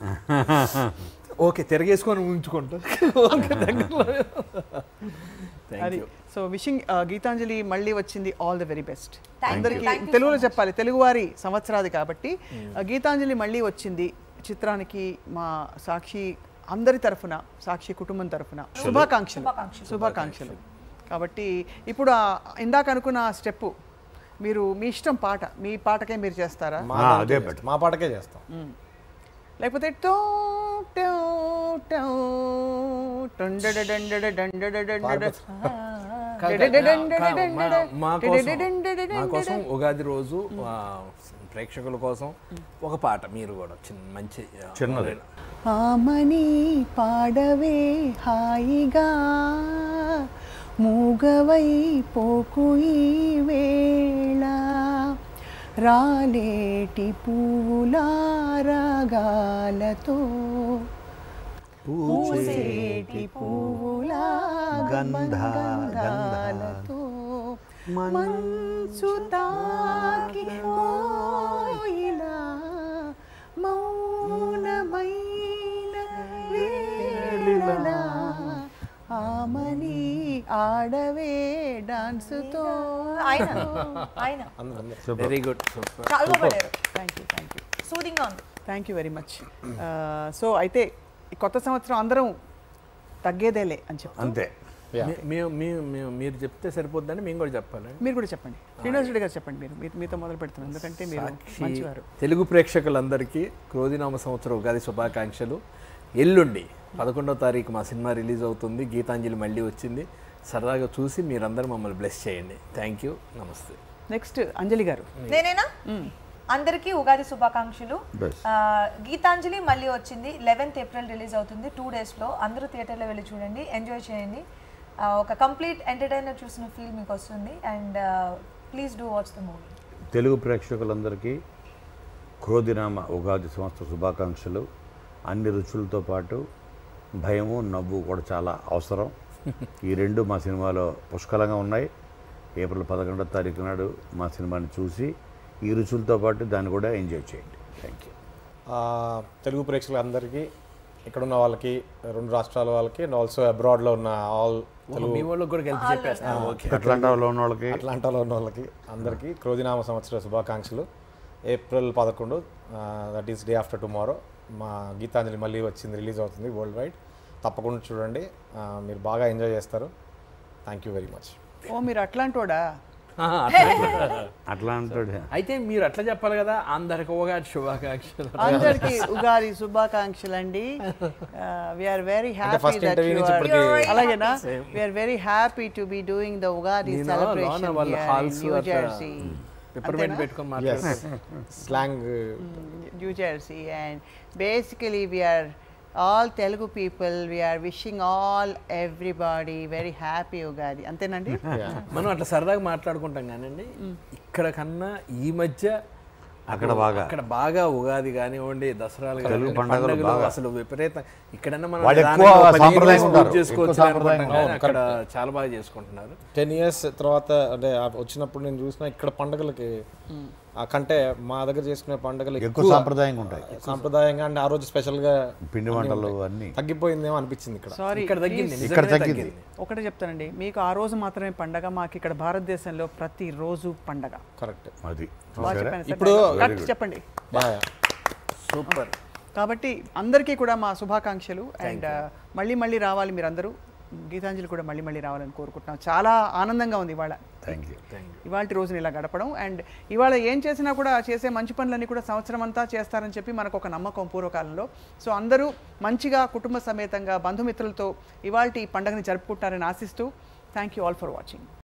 ఓకే తిరగేసుకొని ఉంచుకుంటా ఓకే దగ్గరలో థ్యాంక్ అది యూ సో విషింగ్ గీతాంజలి మళ్ళీ వచ్చింది all the very best you, అందరికీ thank you so తెలుగులో చెప్పాలి తెలుగువారి సంవత్సరాది కాబట్టి ఆ, గీతాంజలి మళ్ళీ వచ్చింది చిత్రానికి మా సాక్షి అందరి తరఫున సాక్షి కుటుంబం తరఫున శుభాకాంక్షలు శుభాకాంక్షలు. శుభాకాంక్షలు కాబట్టి ఇప్పుడు ఆ ఇందాక అనుకున్న స్టెప్ మీరు మీ ఇష్టం పాట మీ పాటకే మీరు చేస్తారా మా ఆ, దానికే అదే చేస్తాం. మా పాటకే చేస్తాం లేకపోతే టో టో టో టొండడడండడ డండడడండడ. మా కోసం మా కోసం ఉగాది రోజు ఆ, ప్రేక్షకుల కోసం ఒక పాట మీరు కూడా చిన్న మంచి ఆ, చిన్నది. ఆమని పాడవే హాయిగా మూగవై పోకు ఈ వేళ రాలేటి పువ్వులా రాగాలతో పూసేటి పువ్వులా గంధాలతో మంచు తాకి కోయిలా మౌనమైన వేళలా ఆమని ఆడవే డాన్సుతో ఆయన ఆయన అందరం వెరీ గుడ్ సూపర్ చాలా బాగా పాడారు thank you thank you soothing గా ఉంది thank you very much so అయితే ఈ కొత్త సంవత్సరం అందరం తగ్గేదేలే అని చెప్పి అంతే మేము మేము మీరు చెప్తే సరిపోద్దని మేము కూడా చెప్పాలి మీరు కూడా చెప్పండి శ్రీనివాస్ రెడ్డి గారు చెప్పండి మీరు మీ- మీతో మొదలు పెడుతున్నాను ఎందుకంటే మీరు సాక్షి మంచివారు తెలుగు ప్రేక్షకులందరికీ క్రోధినామ సంవత్సరం ఉగాది శుభాకాంక్షలు ఎల్లుండి పదకొండవ తారీఖు మా సినిమా రిలీజ్ అవుతుంది గీతాంజలి మళ్ళీ వచ్చింది సరదాగా చూసి మీరందరూ మమ్మల్ని బ్లెస్ చేయండి thank you namaste next Anjali గారు నేనేనా అందరికీ ఉగాది శుభాకాంక్షలు Best. ఆ, గీతాంజలి మళ్ళీ వచ్చింది లెవెన్త్ ఏప్రిల్ రిలీజ్ అవుతుంది టూ డేస్లో అందరూ థియేటర్లో వెళ్ళి చూడండి ఎంజాయ్ చేయండి ఆ, ఒక కంప్లీట్ ఎంటర్టైనర్ చూసిన ఫీల్ మీకు వస్తుంది and please do watch the movie Telugu ప్రేక్షకులందరికీ క్రోధినామ ఉగాది సంవత్సర శుభాకాంక్షలు అన్ని రుచులతో పాటు భయము నవ్వు కూడా చాలా అవసరం ఈ రెండు మా సినిమాలో పుష్కలంగా ఉన్నాయి ఏప్రిల్ పదకొండవ తారీఖు నాడు మా సినిమాని చూసి ఈ రుచులతో పాటు దాన్ని కూడా ఎంజాయ్ చేయండి థ్యాంక్ యూ ఆ, తెలుగు ప్రేక్షకులందరికీ ఇక్కడ ఉన్న వాళ్ళకి రెండు రాష్ట్రాల వాళ్ళకి అండ్ ఆల్సో అబ్రాడ్లో ఉన్న ఆల్ తెలుగు మీ వాళ్ళకి కూడా కలిపి చెప్పేస్తాను ఓకే అట్లాంటాలో ఉన్న వాళ్ళకి అట్లాంటాలో ఉన్న వాళ్ళకి అందరికీ క్రోధినామ సంవత్సర శుభాకాంక్షలు ఏప్రిల్ పదకొండు that is day after tomorrow మా గీతాంజలి మళ్ళీ వచ్చింది రిలీజ్ అవుతుంది వరల్డ్ వైడ్ తప్పకుండా చూడండి ఆ, మీరు బాగా ఎంజాయ్ చేస్తారు థ్యాంక్ యూ వెరీ మచ్ ఓ మీరు అట్లాంటోడా ఆహా, అట్లా. అట్లా అంటాడు అయితే మీరు అట్లా చెప్పాలి కదా అందరికి ఉగాది శుభాకాంక్షలు అందరికి ఉగాది శుభాకాంక్షలు అండి we're very happy first interview నుంచి ఇప్పటికి- అలాగేనా we're very happy to be doing the Ugadi నేను లోన వాళ్ళ halls సెలబ్రేషన్ న్యూ అట్లా- జెర్సీ పెప్పర్మెంట్ పెట్టుకొని మాట్లాడుతారు slang New Jersey, and basically we are all Telugu people. We are wishing all everybody very happy Ugadi. అంతేనండి మనం అట్లా సరదాగా మాట్లాడుకుంటాం కానండి ఇక్కడ కన్నా ఈ మధ్య అక్కడ బాగా. అక్కడ బాగా ఉగాది కానివ్వండి దసరాలు తెలుగు కానివ్వండి, పండగలు పండగలు బాగా. అసలు విపరీతం ఇక్కడన్నా మనం వాళ్ళు నిదానంగా ఎక్కువ ఒక పదిహేను సాంప్రదాయంగా రోజులు ఉంటారు. చేసుకోవచ్చు ఎక్కువ సాంప్రదాయంగా అనుకుంటాం కానీ ఉంటారు. అక్కడ చాలా బాగా చేసుకుంటున్నారు టెన్ ఇయర్స్ తర్వాత అంటే ఆ వచ్చినప్పుడు నేను చూసిన ఇక్కడ పండగలకి ఆ కంటే మా దగ్గర చేసుకునే పండగలు ఎక్కువ సాంప్రదాయంగా ఉంటాయి సాంప్రదాయంగా అంటే ఆ రోజు స్పెషల్ గా పిండి వంటలు అన్నీ తగ్గిపోయిందేమో అనిపించింది ఇక్కడ సారీ ఇక్కడ తగ్గింది ఇక్కడ నిజంగానే తగ్గింది. ఒకటే చెప్తానండి మీకు ఆ రోజు మాత్రమే పండగ మాకు ఇక్కడ భారతదేశంలో ప్రతి రోజు పండగ కరెక్ట్ అది బాగా చూసారా? చెప్పాను సార్. ఇప్పుడు- కరెక్ట్ చెప్పండి బాగా సూపర్ కాబట్టి అందరికీ కూడా మా శుభాకాంక్షలు అండ్ మళ్ళీ మళ్ళీ రావాలి మీరందరూ గీతాంజలి కూడా మళ్ళీ మళ్ళీ రావాలని కోరుకుంటున్నాం చాలా ఆనందంగా ఉంది ఇవాళ థ్యాంక్ యూ ఇవాళ రోజున ఇలా గడపడం అండ్ ఇవాళ ఏం చేసినా కూడా చేసే మంచి పనులన్నీ కూడా సంవత్సరం అంతా చేస్తారని చెప్పి మనకు ఒక నమ్మకం పూర్వకాలంలో సో అందరూ మంచిగా కుటుంబ సమేతంగా బంధుమిత్రులతో ఇవాళ ఈ పండుగని జరుపుకుంటారని ఆశిస్తూ thank you all for watching